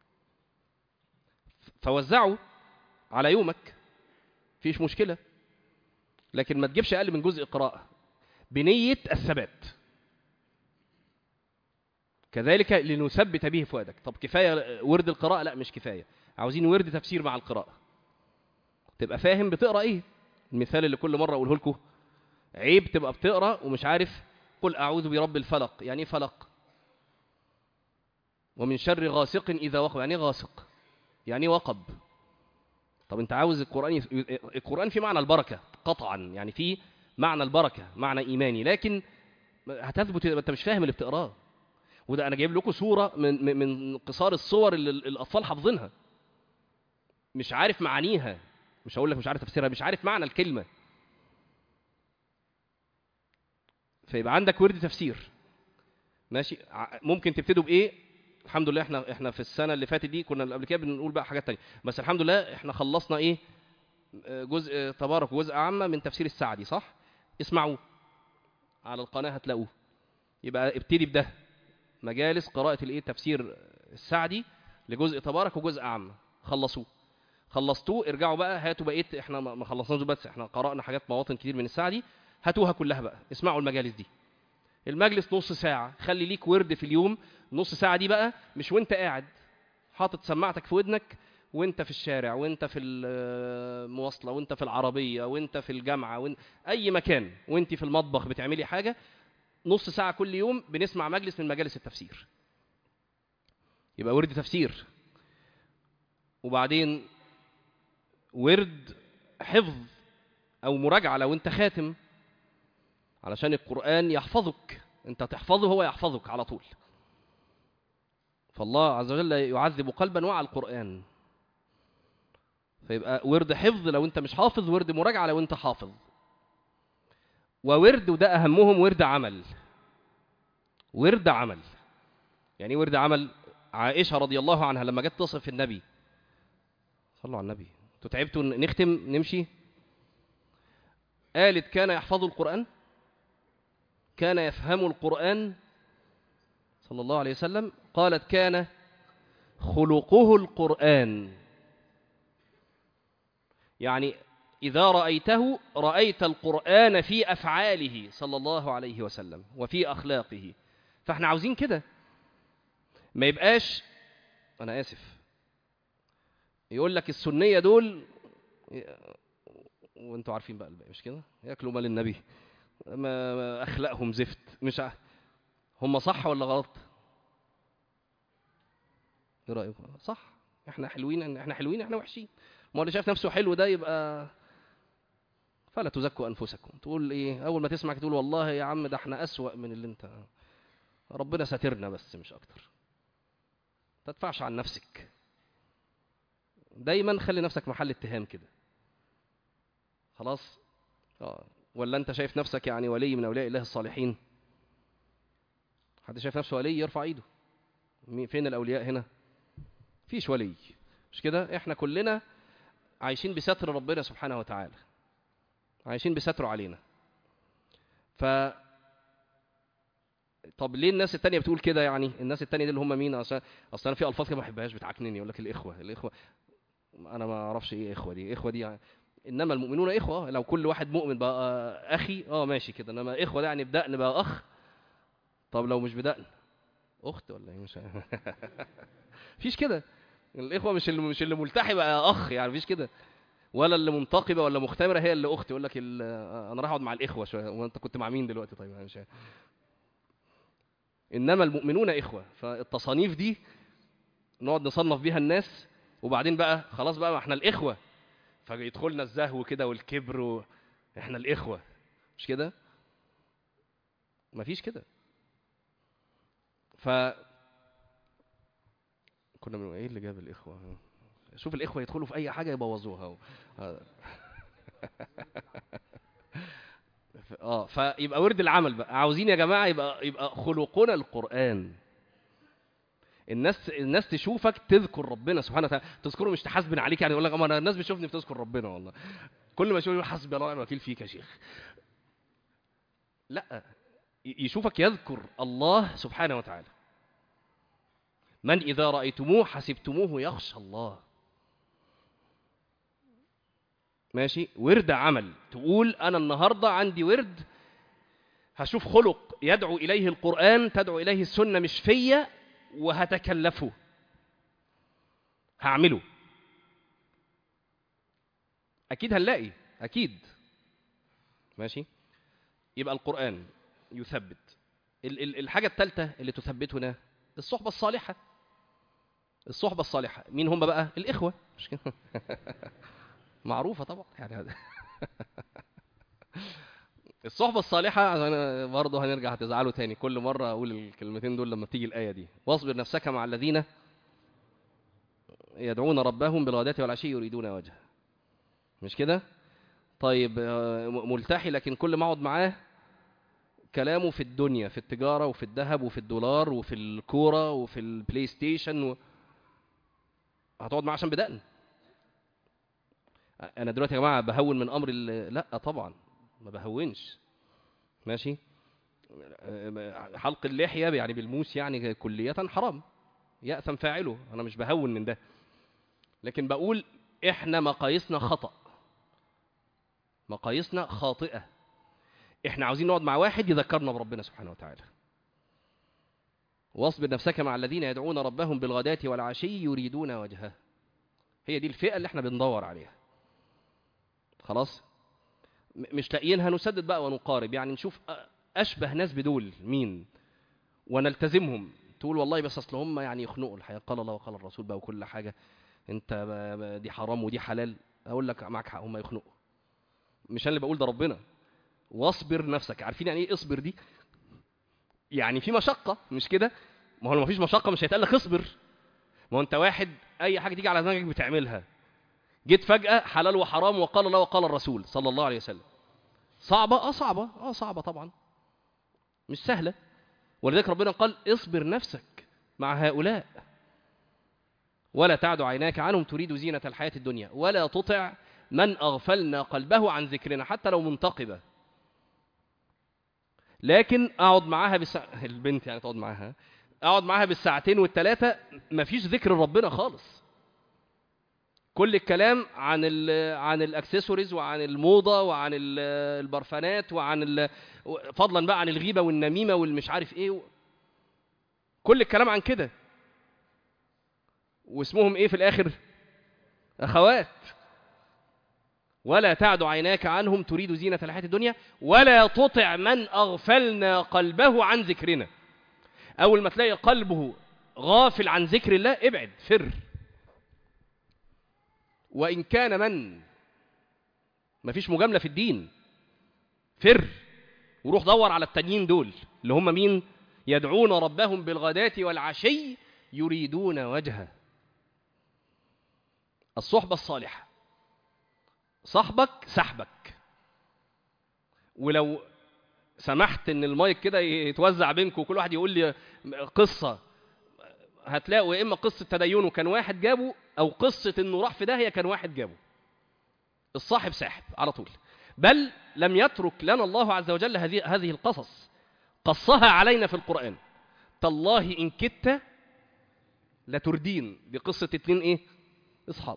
Speaker 1: فوزعه على يومك فيش مشكله لكن ما تجيبش اقل من جزء قراءه بنيه الثبات كذلك لنثبت به فؤادك طب كفايه ورد القراءه لا مش كفايه عاوزين ورد تفسير مع القراءه تبقى فاهم بتقرا ايه المثال اللي كل مره اقوله لكم عيب تبقى بتقرا ومش عارف قل اعوذ برب الفلق يعني ايه فلق ومن شر غاسق اذا وقب يعني ايه غاسق يعني ايه وقب طب انت عاوز القران يف... القران في معنى البركه قطعا يعني في معنى البركه معنى ايماني لكن هتثبت انت مش فاهم اللي بتقراه وده انا جايب لكم صوره من من- من قصار الصور اللي ال- الاطفال حافظينها مش عارف معانيها مش هقول لك مش عارف تفسيرها مش عارف معنى الكلمه فيبقى عندك ورد تفسير ماشي ع- ممكن تبتدوا بايه الحمد لله احنا احنا في السنه اللي فاتت دي كنا قبل كده بنقول بقى حاجات تانية بس الحمد لله احنا خلصنا ايه آه، جزء تبارك وجزء عامه من تفسير السعدي صح اسمعوا على القناه هتلاقوه يبقى ابتدي بده مجالس قراءه الايه تفسير السعدي لجزء تبارك وجزء عامه خلصوه خلصتوه ارجعوا بقى هاتوا بقيه احنا ما ما خلصناش بس احنا قرانا حاجات مواطن كتير من السعدي هاتوها كلها بقى اسمعوا المجالس دي المجلس نص ساعة خلي ليك ورد في اليوم نص ساعة دي بقى مش وانت قاعد حاطط سماعتك في ودنك وانت في الشارع وانت في المواصلة وانت في العربية وانت في الجامعة وانت اي مكان وانت في المطبخ بتعملي حاجة نص ساعة كل يوم بنسمع مجلس من مجالس التفسير يبقى ورد تفسير وبعدين ورد حفظ او مراجعة لو انت خاتم علشان القرآن يحفظك انت تحفظه هو يحفظك على طول فالله عز وجل يعذب قلبا وعى القرآن فيبقى ورد حفظ لو انت مش حافظ ورد مراجعة لو انت حافظ وورد وده أهمهم ورد عمل ورد عمل يعني ايه ورد عمل عائشة رضي الله عنها لما جت تصف النبي صلوا على النبي انتوا تعبتوا نختم نمشي قالت كان يحفظ القرآن كان يفهم القرآن صلى الله عليه وسلم قالت كان خلقه القرآن يعني إذا رأيته رأيت القرآن في أفعاله صلى الله عليه وسلم وفي أخلاقه فاحنا عاوزين كده ما يبقاش أنا آسف يقول لك السنية دول وانتوا عارفين بقى الباقي مش كده ياكلوا مال النبي ما ما اخلاقهم زفت مش ع... هم صح ولا غلط ايه رايكم صح احنا حلوين احنا حلوين احنا وحشين ما هو اللي شايف نفسه حلو ده يبقى فلا تزكوا انفسكم تقول ايه اول ما تسمع تقول والله يا عم ده احنا اسوأ من اللي انت ربنا ساترنا بس مش اكتر تدفعش عن نفسك دايما خلي نفسك محل اتهام كده خلاص اه ولا انت شايف نفسك يعني ولي من اولياء الله الصالحين حد شايف نفسه ولي يرفع ايده مين فين الاولياء هنا فيش ولي مش كده احنا كلنا عايشين بستر ربنا سبحانه وتعالى عايشين بستره علينا ف طب ليه الناس التانية بتقول كده يعني الناس التانية دي اللي هم مين اصلا اصل انا في الفاظ كده ما بحبهاش بتعكنني يقول لك الاخوه الاخوه انا ما اعرفش ايه اخوه دي اخوه دي يعني انما المؤمنون اخوه لو كل واحد مؤمن بقى اخي اه ماشي كده انما اخوه ده يعني بدقن بقى اخ طب لو مش بدقن اخت ولا ايه مش فيش كده الاخوه مش اللي مش اللي ملتحي بقى اخ يعني مفيش كده ولا اللي منتقبه ولا مختمره هي اللي اخت يقول لك ال- انا راح اقعد مع الاخوه شويه وانت كنت مع مين دلوقتي طيب أنا مش عارف. انما المؤمنون اخوه فالتصانيف دي نقعد نصنف بيها الناس وبعدين بقى خلاص بقى ما احنا الاخوه فيدخلنا الزهو كده والكبر و... احنا الاخوه مش كده مفيش كده ف كنا من ايه اللي جاب الاخوه شوف الاخوه يدخلوا في اي حاجه يبوظوها اه فيبقى ورد العمل بقى عاوزين يا جماعه يبقى يبقى خلقنا القران الناس الناس تشوفك تذكر ربنا سبحانه وتعالى تذكره مش تحاسبن عليك يعني يقول لك اما الناس بتشوفني بتذكر ربنا والله كل ما يشوف حسبي الله ونعم الوكيل فيك يا شيخ لا يشوفك يذكر الله سبحانه وتعالى من إذا رأيتموه حسبتموه يخشى الله ماشي ورد عمل تقول أنا النهاردة عندي ورد هشوف خلق يدعو إليه القرآن تدعو إليه السنة مش فيا وهتكلفه هعمله أكيد هنلاقي أكيد ماشي يبقى القرآن يثبت الحاجة الثالثة اللي تثبتنا الصحبة الصالحة الصحبة الصالحة مين هم بقى الإخوة مش كده معروفة طبعا يعني هذا الصحبة الصالحة برضه هنرجع هتزعلوا تاني كل مرة أقول الكلمتين دول لما تيجي الآية دي واصبر نفسك مع الذين يدعون ربهم بالغداة والعشي يريدون وجهه مش كده طيب ملتحي لكن كل ما اقعد معاه كلامه في الدنيا في التجارة وفي الذهب وفي الدولار وفي الكورة وفي البلاي ستيشن و... هتقعد معاه عشان بدقن انا دلوقتي يا جماعه بهون من امر لا طبعا ما بهونش ماشي حلق اللحيه يعني بالموس يعني كليه حرام ياثم فاعله انا مش بهون من ده لكن بقول احنا مقاييسنا خطا مقاييسنا خاطئه احنا عاوزين نقعد مع واحد يذكرنا بربنا سبحانه وتعالى واصبر نفسك مع الذين يدعون ربهم بالغداة والعشي يريدون وجهه هي دي الفئة اللي احنا بندور عليها خلاص مش لاقيينها نسدد بقى ونقارب يعني نشوف أشبه ناس بدول مين ونلتزمهم تقول والله بس أصل هم يعني يخنقوا الحياة قال الله وقال الرسول بقى وكل حاجة أنت دي حرام ودي حلال أقول لك معاك حق هم يخنقوا مش أنا اللي بقول ده ربنا واصبر نفسك عارفين يعني ايه اصبر دي يعني في مشقة مش كده ما هو لو مفيش مشقة مش هيتقال لك اصبر ما هو انت واحد اي حاجة تيجي على دماغك بتعملها جيت فجأة حلال وحرام وقال الله وقال الرسول صلى الله عليه وسلم صعبة اه صعبة اه صعبة طبعا مش سهلة ولذلك ربنا قال اصبر نفسك مع هؤلاء ولا تعد عيناك عنهم تريد زينة الحياة الدنيا ولا تطع من أغفلنا قلبه عن ذكرنا حتى لو منتقبة لكن اقعد معاها بالساعة البنت يعني تقعد معاها اقعد معاها بالساعتين والثلاثه مفيش ذكر ربنا خالص كل الكلام عن ال عن الاكسسوارز وعن الموضه وعن البرفانات وعن ال فضلا بقى عن الغيبه والنميمه والمش عارف ايه كل الكلام عن كده واسمهم ايه في الاخر اخوات ولا تعد عيناك عنهم تريد زينة الحياة الدنيا ولا تطع من أغفلنا قلبه عن ذكرنا أول ما تلاقي قلبه غافل عن ذكر الله ابعد فر وإن كان من مفيش مجاملة في الدين فر وروح دور على التانيين دول اللي هم مين يدعون ربهم بالغداة والعشي يريدون وجهه الصحبة الصالحة صاحبك سحبك ولو سمحت ان المايك كده يتوزع بينكم وكل واحد يقول لي قصه هتلاقوا يا اما قصه تدينه كان واحد جابه او قصه انه راح في داهيه كان واحد جابه الصاحب ساحب على طول بل لم يترك لنا الله عز وجل هذه هذه القصص قصها علينا في القران تالله ان كدت لتردين دي قصه اتنين ايه اصحاب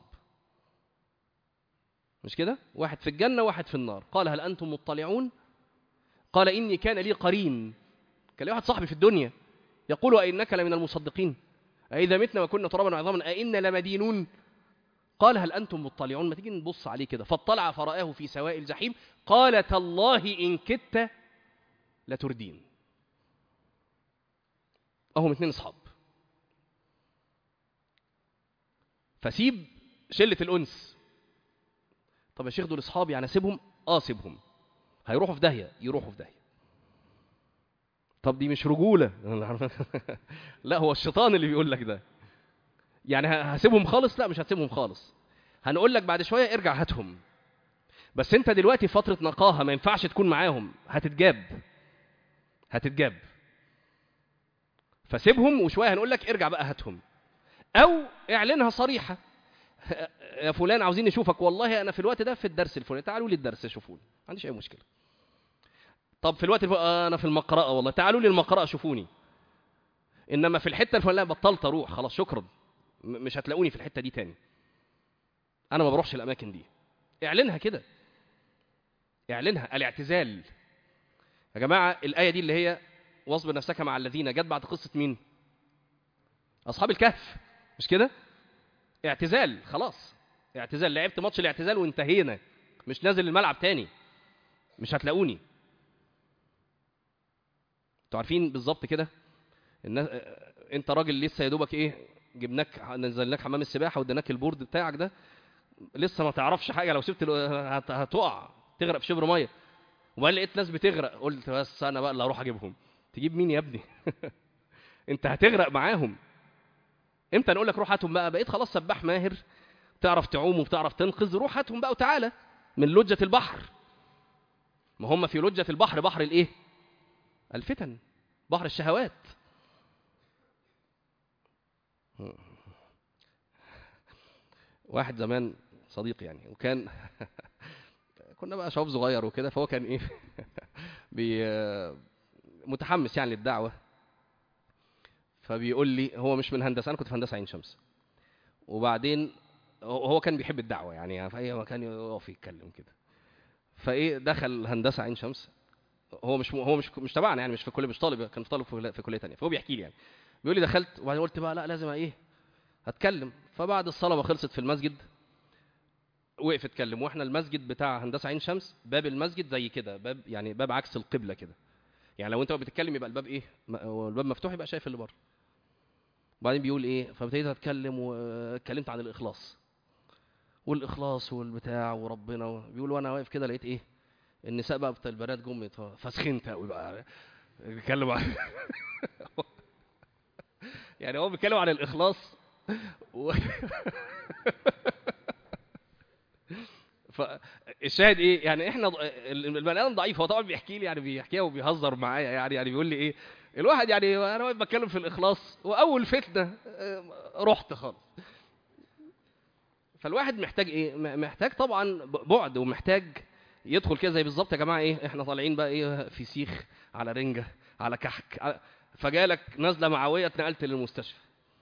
Speaker 1: مش كده واحد في الجنة واحد في النار قال هل أنتم مطلعون قال إني كان لي قرين كان لي واحد صاحبي في الدنيا يقول أئنك لمن المصدقين أئذا متنا وكنا ترابا وعظاما أئنا لمدينون قال هل أنتم مطلعون ما تيجي نبص عليه كده فاطلع فرآه في سواء الجحيم قال تالله إن كدت لتردين أهم اتنين أصحاب فسيب شلة الأنس طب يا شيخ دول اصحابي يعني اسيبهم اه سيبهم هيروحوا في داهيه يروحوا في داهيه طب دي مش رجوله لا هو الشيطان اللي بيقول لك ده يعني ه- هسيبهم خالص لا مش هتسيبهم خالص هنقول لك بعد شويه ارجع هاتهم بس انت دلوقتي في فتره نقاهه ما ينفعش تكون معاهم هتتجاب هتتجاب فسيبهم وشويه هنقول لك ارجع بقى هاتهم او اعلنها صريحه يا فلان عاوزين نشوفك والله انا في الوقت ده في الدرس الفلاني تعالوا لي الدرس شوفوني ما عنديش اي مشكله طب في الوقت الف... آه انا في المقرأة والله تعالوا لي المقرأة شوفوني انما في الحته الفلانيه بطلت اروح خلاص شكرا م- مش هتلاقوني في الحته دي تاني انا ما بروحش الاماكن دي اعلنها كده اعلنها الاعتزال يا جماعه الايه دي اللي هي واصبر نفسك مع الذين جت بعد قصه مين اصحاب الكهف مش كده اعتزال خلاص اعتزال لعبت ماتش الاعتزال وانتهينا مش نازل الملعب تاني مش هتلاقوني انتوا عارفين بالظبط كده الناس انت راجل لسه يا دوبك ايه جبناك نزلناك حمام السباحه واديناك البورد بتاعك ده لسه ما تعرفش حاجه لو سبت ال- هت- هتقع تغرق في شبر ميه وبعدين لقيت ناس بتغرق قلت بس انا بقى اللي هروح اجيبهم تجيب مين يا ابني انت هتغرق معاهم امتى نقول لك روح هاتهم بقى بقيت خلاص سباح ماهر تعرف تعوم وبتعرف تنقذ روح هاتهم بقى وتعالى من لجة البحر ما هم في لجة البحر بحر الايه الفتن بحر الشهوات واحد زمان صديق يعني وكان كنا بقى شباب صغير وكده فهو كان ايه بي متحمس يعني للدعوه فبيقول لي هو مش من هندسه انا كنت في هندسه عين شمس وبعدين هو هو كان بيحب الدعوه يعني في اي مكان يقف يتكلم كده فايه دخل هندسه عين شمس هو مش هو مش مش تبعنا يعني مش في كليه مش طالب كان في طالب في في كليه ثانيه فهو بيحكي لي يعني بيقول لي دخلت وبعدين قلت بقى لا لازم ايه هتكلم فبعد الصلاه ما خلصت في المسجد وقف اتكلم واحنا المسجد بتاع هندسه عين شمس باب المسجد زي كده باب يعني باب عكس القبله كده يعني لو انت بتتكلم يبقى الباب ايه م- هو الباب مفتوح يبقى شايف اللي بره وبعدين بيقول ايه فابتديت اتكلم واتكلمت عن الاخلاص والاخلاص والبتاع وربنا و- بيقول وانا واقف كده لقيت ايه النساء بقى بتاع البنات جم يت- فسخنت قوي بقى بيتكلم عن يعني هو بيتكلم عن الاخلاص و... فالشاهد ايه يعني احنا ض- البني ادم ضعيف هو طبعا بيحكي لي يعني بيحكيها وبيهزر معايا يعني يعني بيقول لي ايه الواحد يعني انا واقف بتكلم في الاخلاص واول فتنه آه، رحت خالص فالواحد محتاج ايه م- محتاج طبعا ب- بعد ومحتاج يدخل كده زي بالظبط يا جماعه ايه احنا طالعين بقى ايه في سيخ على رنجه على كحك على فجالك نازله معويه اتنقلت للمستشفى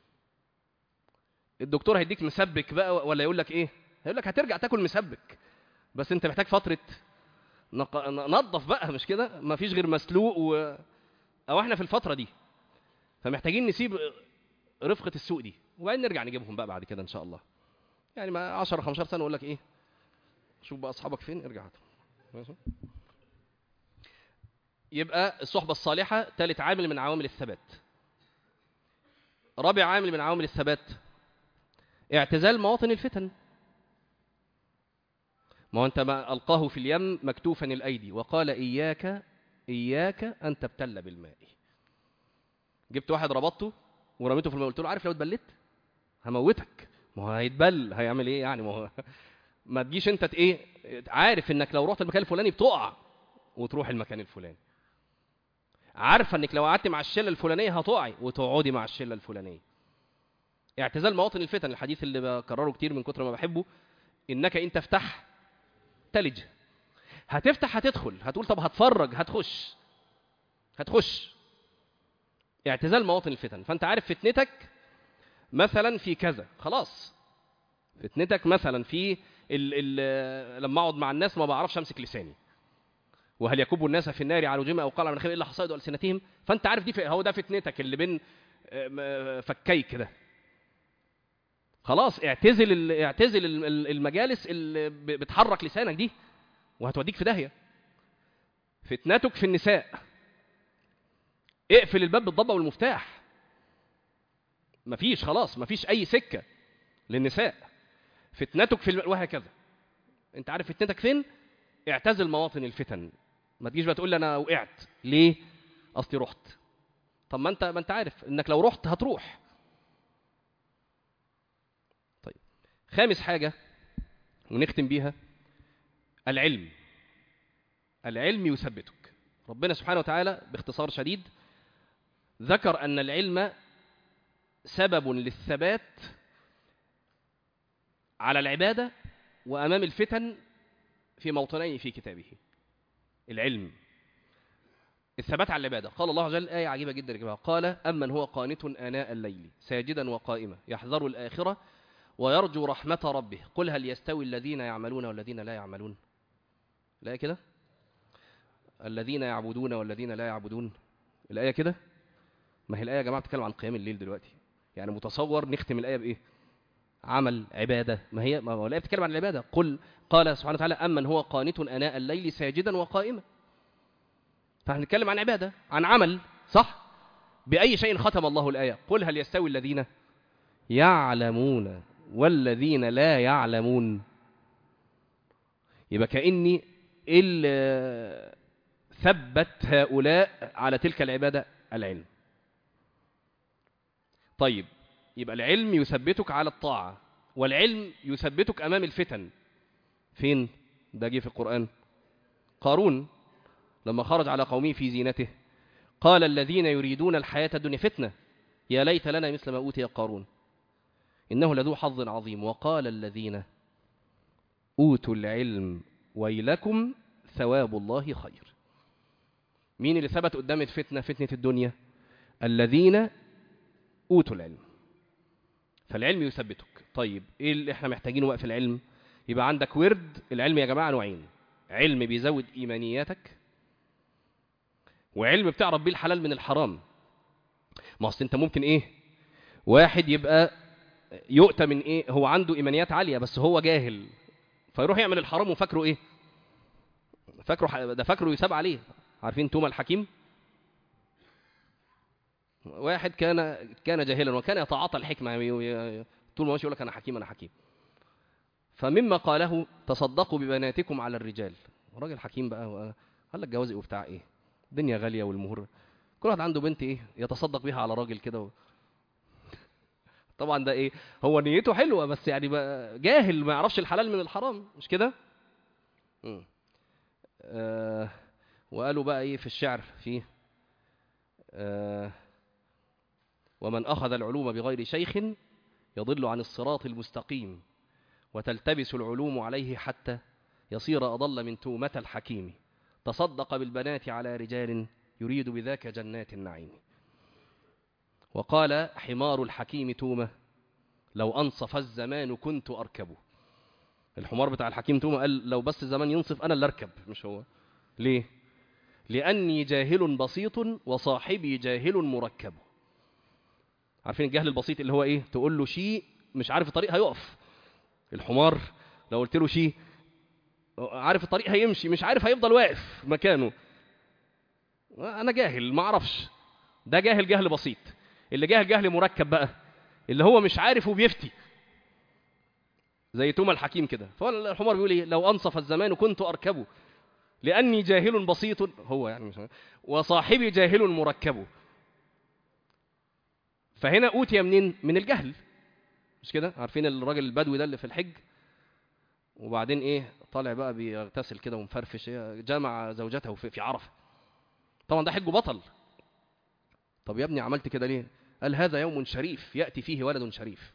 Speaker 1: الدكتور هيديك مسبك بقى ولا يقول لك ايه هيقول لك هترجع تاكل مسبك بس انت محتاج فتره نق... نظف بقى مش كده مفيش غير مسلوق و... او احنا في الفتره دي فمحتاجين نسيب رفقه السوق دي وبعدين نرجع نجيبهم بقى بعد كده ان شاء الله يعني ما 10 15 سنه اقول لك ايه شوف بقى اصحابك فين ارجع هاتهم ماشي يبقى الصحبه الصالحه ثالث عامل من عوامل الثبات رابع عامل من عوامل الثبات اعتزال مواطن الفتن ما هو انت ما القاه في اليم مكتوفا الايدي وقال اياك اياك ان تبتل بالماء جبت واحد ربطته ورميته في الماء قلت له عارف لو اتبلت هموتك ما هو هيتبل هيعمل ايه يعني ما هو ما تجيش انت ت- ايه عارف انك لو رحت المكان الفلاني بتقع وتروح المكان الفلاني عارفه انك لو قعدت مع الشله الفلانيه هتقعي وتقعدي مع الشله الفلانيه اعتزال مواطن الفتن الحديث اللي بكرره كتير من كتر ما بحبه انك ان تفتح تلج هتفتح هتدخل هتقول طب هتفرج هتخش هتخش اعتزال مواطن الفتن فانت عارف فتنتك مثلا في كذا خلاص فتنتك مثلا في ال ال لما اقعد مع الناس ما بعرفش امسك لساني وهل يكب الناس في النار على وجوههم او قال من خير الا حصائد السنتهم فانت عارف دي ف- هو ده فتنتك اللي بين آه، م- فكيك كده خلاص اعتزل ال- اعتزل ال- ال- المجالس اللي ب- بتحرك لسانك دي وهتوديك في داهيه فتنتك في النساء اقفل الباب بالضبه والمفتاح مفيش خلاص مفيش اي سكه للنساء فتنتك في الم... وهكذا انت عارف فتنتك فين اعتزل مواطن الفتن ما تجيش بقى تقول لي انا وقعت ليه اصلي رحت طب ما انت ما انت عارف انك لو رحت هتروح خامس حاجة ونختم بيها العلم العلم يثبتك ربنا سبحانه وتعالى باختصار شديد ذكر أن العلم سبب للثبات على العبادة وأمام الفتن في موطنين في كتابه العلم الثبات على العبادة قال الله عز وجل آية عجيبة جدا يا جماعة قال أمن هو قانت آناء الليل ساجدا وقائما يحذر الآخرة ويرجو رحمة ربه قل هل يستوي الذين يعملون والذين لا يعملون لا كده الذين يعبدون والذين لا يعبدون الآية كده ما هي الآية يا جماعة بتتكلم عن قيام الليل دلوقتي يعني متصور نختم الآية بإيه عمل عبادة ما هي ما هو الآية بتتكلم عن العبادة قل قال سبحانه وتعالى أمن هو قانت آناء الليل ساجدا وقائما فاحنا بنتكلم عن عبادة عن عمل صح بأي شيء ختم الله الآية قل هل يستوي الذين يعلمون والذين لا يعلمون يبقى كأني اللي ثبت هؤلاء على تلك العبادة العلم طيب يبقى العلم يثبتك على الطاعة والعلم يثبتك أمام الفتن فين ده جه في القرآن قارون لما خرج على قومه في زينته قال الذين يريدون الحياة الدنيا فتنة يا ليت لنا مثل ما أوتي قارون إنه لذو حظ عظيم وقال الذين أوتوا العلم ويلكم ثواب الله خير مين اللي ثبت قدام الفتنة فتنة الدنيا الذين أوتوا العلم فالعلم يثبتك طيب إيه اللي إحنا محتاجينه بقى في العلم يبقى عندك ورد العلم يا جماعة نوعين علم بيزود إيمانياتك وعلم بتعرف بيه الحلال من الحرام ما اصل انت ممكن ايه واحد يبقى يؤتى من ايه هو عنده ايمانيات عاليه بس هو جاهل فيروح يعمل الحرام وفاكره ايه فاكره ده فاكره يساب عليه عارفين توما الحكيم واحد كان كان جاهلا وكان يتعاطى الحكمه طول ما ماشي يقول لك انا حكيم انا حكيم فمما قاله تصدقوا ببناتكم على الرجال راجل حكيم بقى قال لك جواز وبتاع ايه الدنيا غاليه والمهور كل واحد عنده بنت ايه يتصدق بيها على راجل كده و... طبعا ده ايه هو نيته حلوه بس يعني بقى جاهل ما يعرفش الحلال من الحرام مش كده آه وقالوا بقى ايه في الشعر فيه آه ومن اخذ العلوم بغير شيخ يضل عن الصراط المستقيم وتلتبس العلوم عليه حتى يصير اضل من تومه الحكيم تصدق بالبنات على رجال يريد بذاك جنات النعيم وقال حمار الحكيم تومة لو أنصف الزمان كنت أركبه الحمار بتاع الحكيم تومة قال لو بس الزمان ينصف أنا اللي أركب مش هو ليه؟ لأني جاهل بسيط وصاحبي جاهل مركب عارفين الجهل البسيط اللي هو إيه؟ تقول له شيء مش عارف الطريق هيقف الحمار لو قلت له شيء عارف الطريق هيمشي مش عارف هيفضل واقف مكانه انا جاهل ما اعرفش ده جاهل جهل بسيط اللي جاهل جهل مركب بقى اللي هو مش عارف وبيفتي زي توما الحكيم كده فالحمار بيقول ايه لو انصف الزمان كنت اركبه لاني جاهل بسيط هو يعني مش وصاحبي جاهل مركب فهنا اوتي منين من الجهل مش كده عارفين الراجل البدوي ده اللي في الحج وبعدين ايه طالع بقى بيغتسل كده ومفرفش جامع زوجته في عرفه طبعا ده حج بطل طب يا ابني عملت كده ليه قال هذا يوم شريف ياتي فيه ولد شريف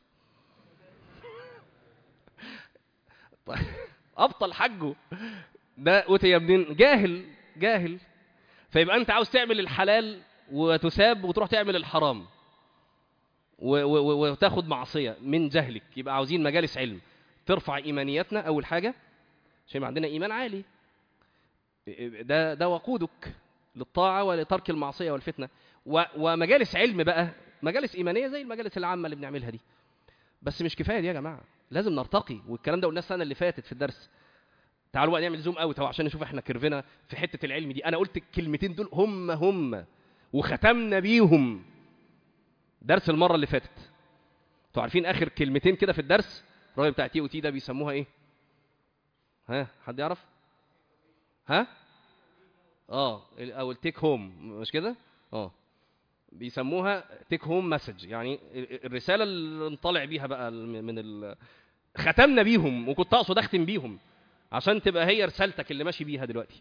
Speaker 1: ابطل حجه ده اوتي منين جاهل جاهل فيبقى انت عاوز تعمل الحلال وتساب وتروح تعمل الحرام وتاخد معصيه من جهلك يبقى عاوزين مجالس علم ترفع ايمانياتنا اول حاجه عشان عندنا ايمان عالي ده ده وقودك للطاعه ولترك المعصيه والفتنه ومجالس علم بقى مجالس ايمانيه زي المجالس العامه اللي بنعملها دي بس مش كفايه دي يا جماعه لازم نرتقي والكلام ده قلناه السنه اللي فاتت في الدرس تعالوا بقى نعمل زوم اوت عشان نشوف احنا كيرفنا في حته العلم دي انا قلت الكلمتين دول هم هم وختمنا بيهم درس المره اللي فاتت انتوا عارفين اخر كلمتين كده في الدرس الراجل بتاع تي او تي ده بيسموها ايه ها حد يعرف ها اه او التيك هوم مش كده اه بيسموها تيك هوم مسج يعني الرساله اللي نطلع بيها بقى من ختمنا بيهم وكنت اقصد اختم بيهم عشان تبقى هي رسالتك اللي ماشي بيها دلوقتي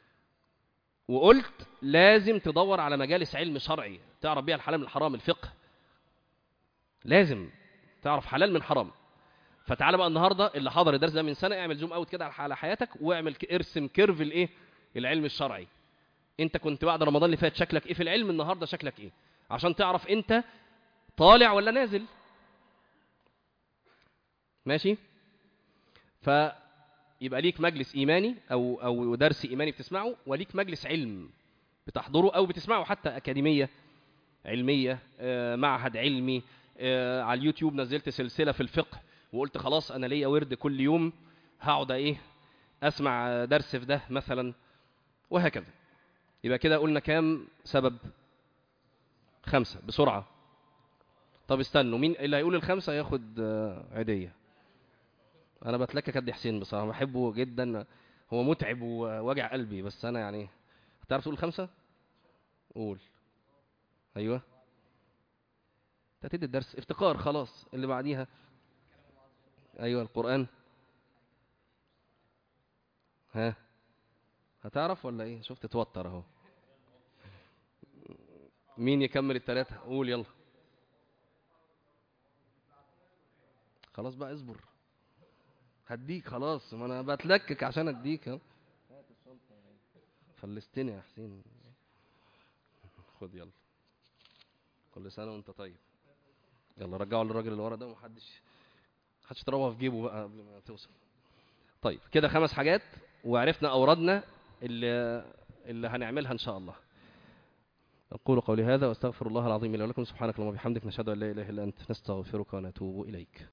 Speaker 1: وقلت لازم تدور على مجالس علم شرعي تعرف بيها الحلال من الحرام الفقه لازم تعرف حلال من حرام فتعالى بقى النهارده اللي حضر الدرس ده من سنه اعمل زوم اوت كده على حياتك واعمل ك- ارسم كيرف الايه العلم الشرعي انت كنت بعد رمضان اللي فات شكلك ايه في العلم النهارده شكلك ايه عشان تعرف انت طالع ولا نازل ماشي فيبقى ليك مجلس ايماني او او درس ايماني بتسمعه وليك مجلس علم بتحضره او بتسمعه حتى اكاديميه علميه آه، معهد علمي آه، على اليوتيوب نزلت سلسله في الفقه وقلت خلاص انا ليا ورد كل يوم هقعد ايه اسمع درس في ده مثلا وهكذا يبقى كده قلنا كام سبب خمسة بسرعة طب استنوا مين اللي هيقول الخمسة ياخد آه، عيدية أنا بتلكك قد حسين بصراحة بحبه جدا هو متعب ووجع قلبي بس أنا يعني هتعرف تقول الخمسة؟ قول أيوه أنت هتدي الدرس افتقار خلاص اللي بعديها أيوه القرآن ها هتعرف ولا ايه شفت توتر اهو مين يكمل التلاتة قول يلا خلاص بقى اصبر هديك خلاص ما انا بتلكك عشان اديك اهو فلستني يا حسين خد يلا كل سنة وانت طيب يلا رجعوا للراجل اللي ورا ده ومحدش محدش يضربها في جيبه بقى قبل ما توصل طيب كده خمس حاجات وعرفنا أوردنا اللي, اللي هنعملها إن شاء الله أقول قولي هذا وأستغفر الله العظيم لي ولكم سبحانك اللهم وبحمدك نشهد أن لا إله إلا أنت نستغفرك ونتوب إليك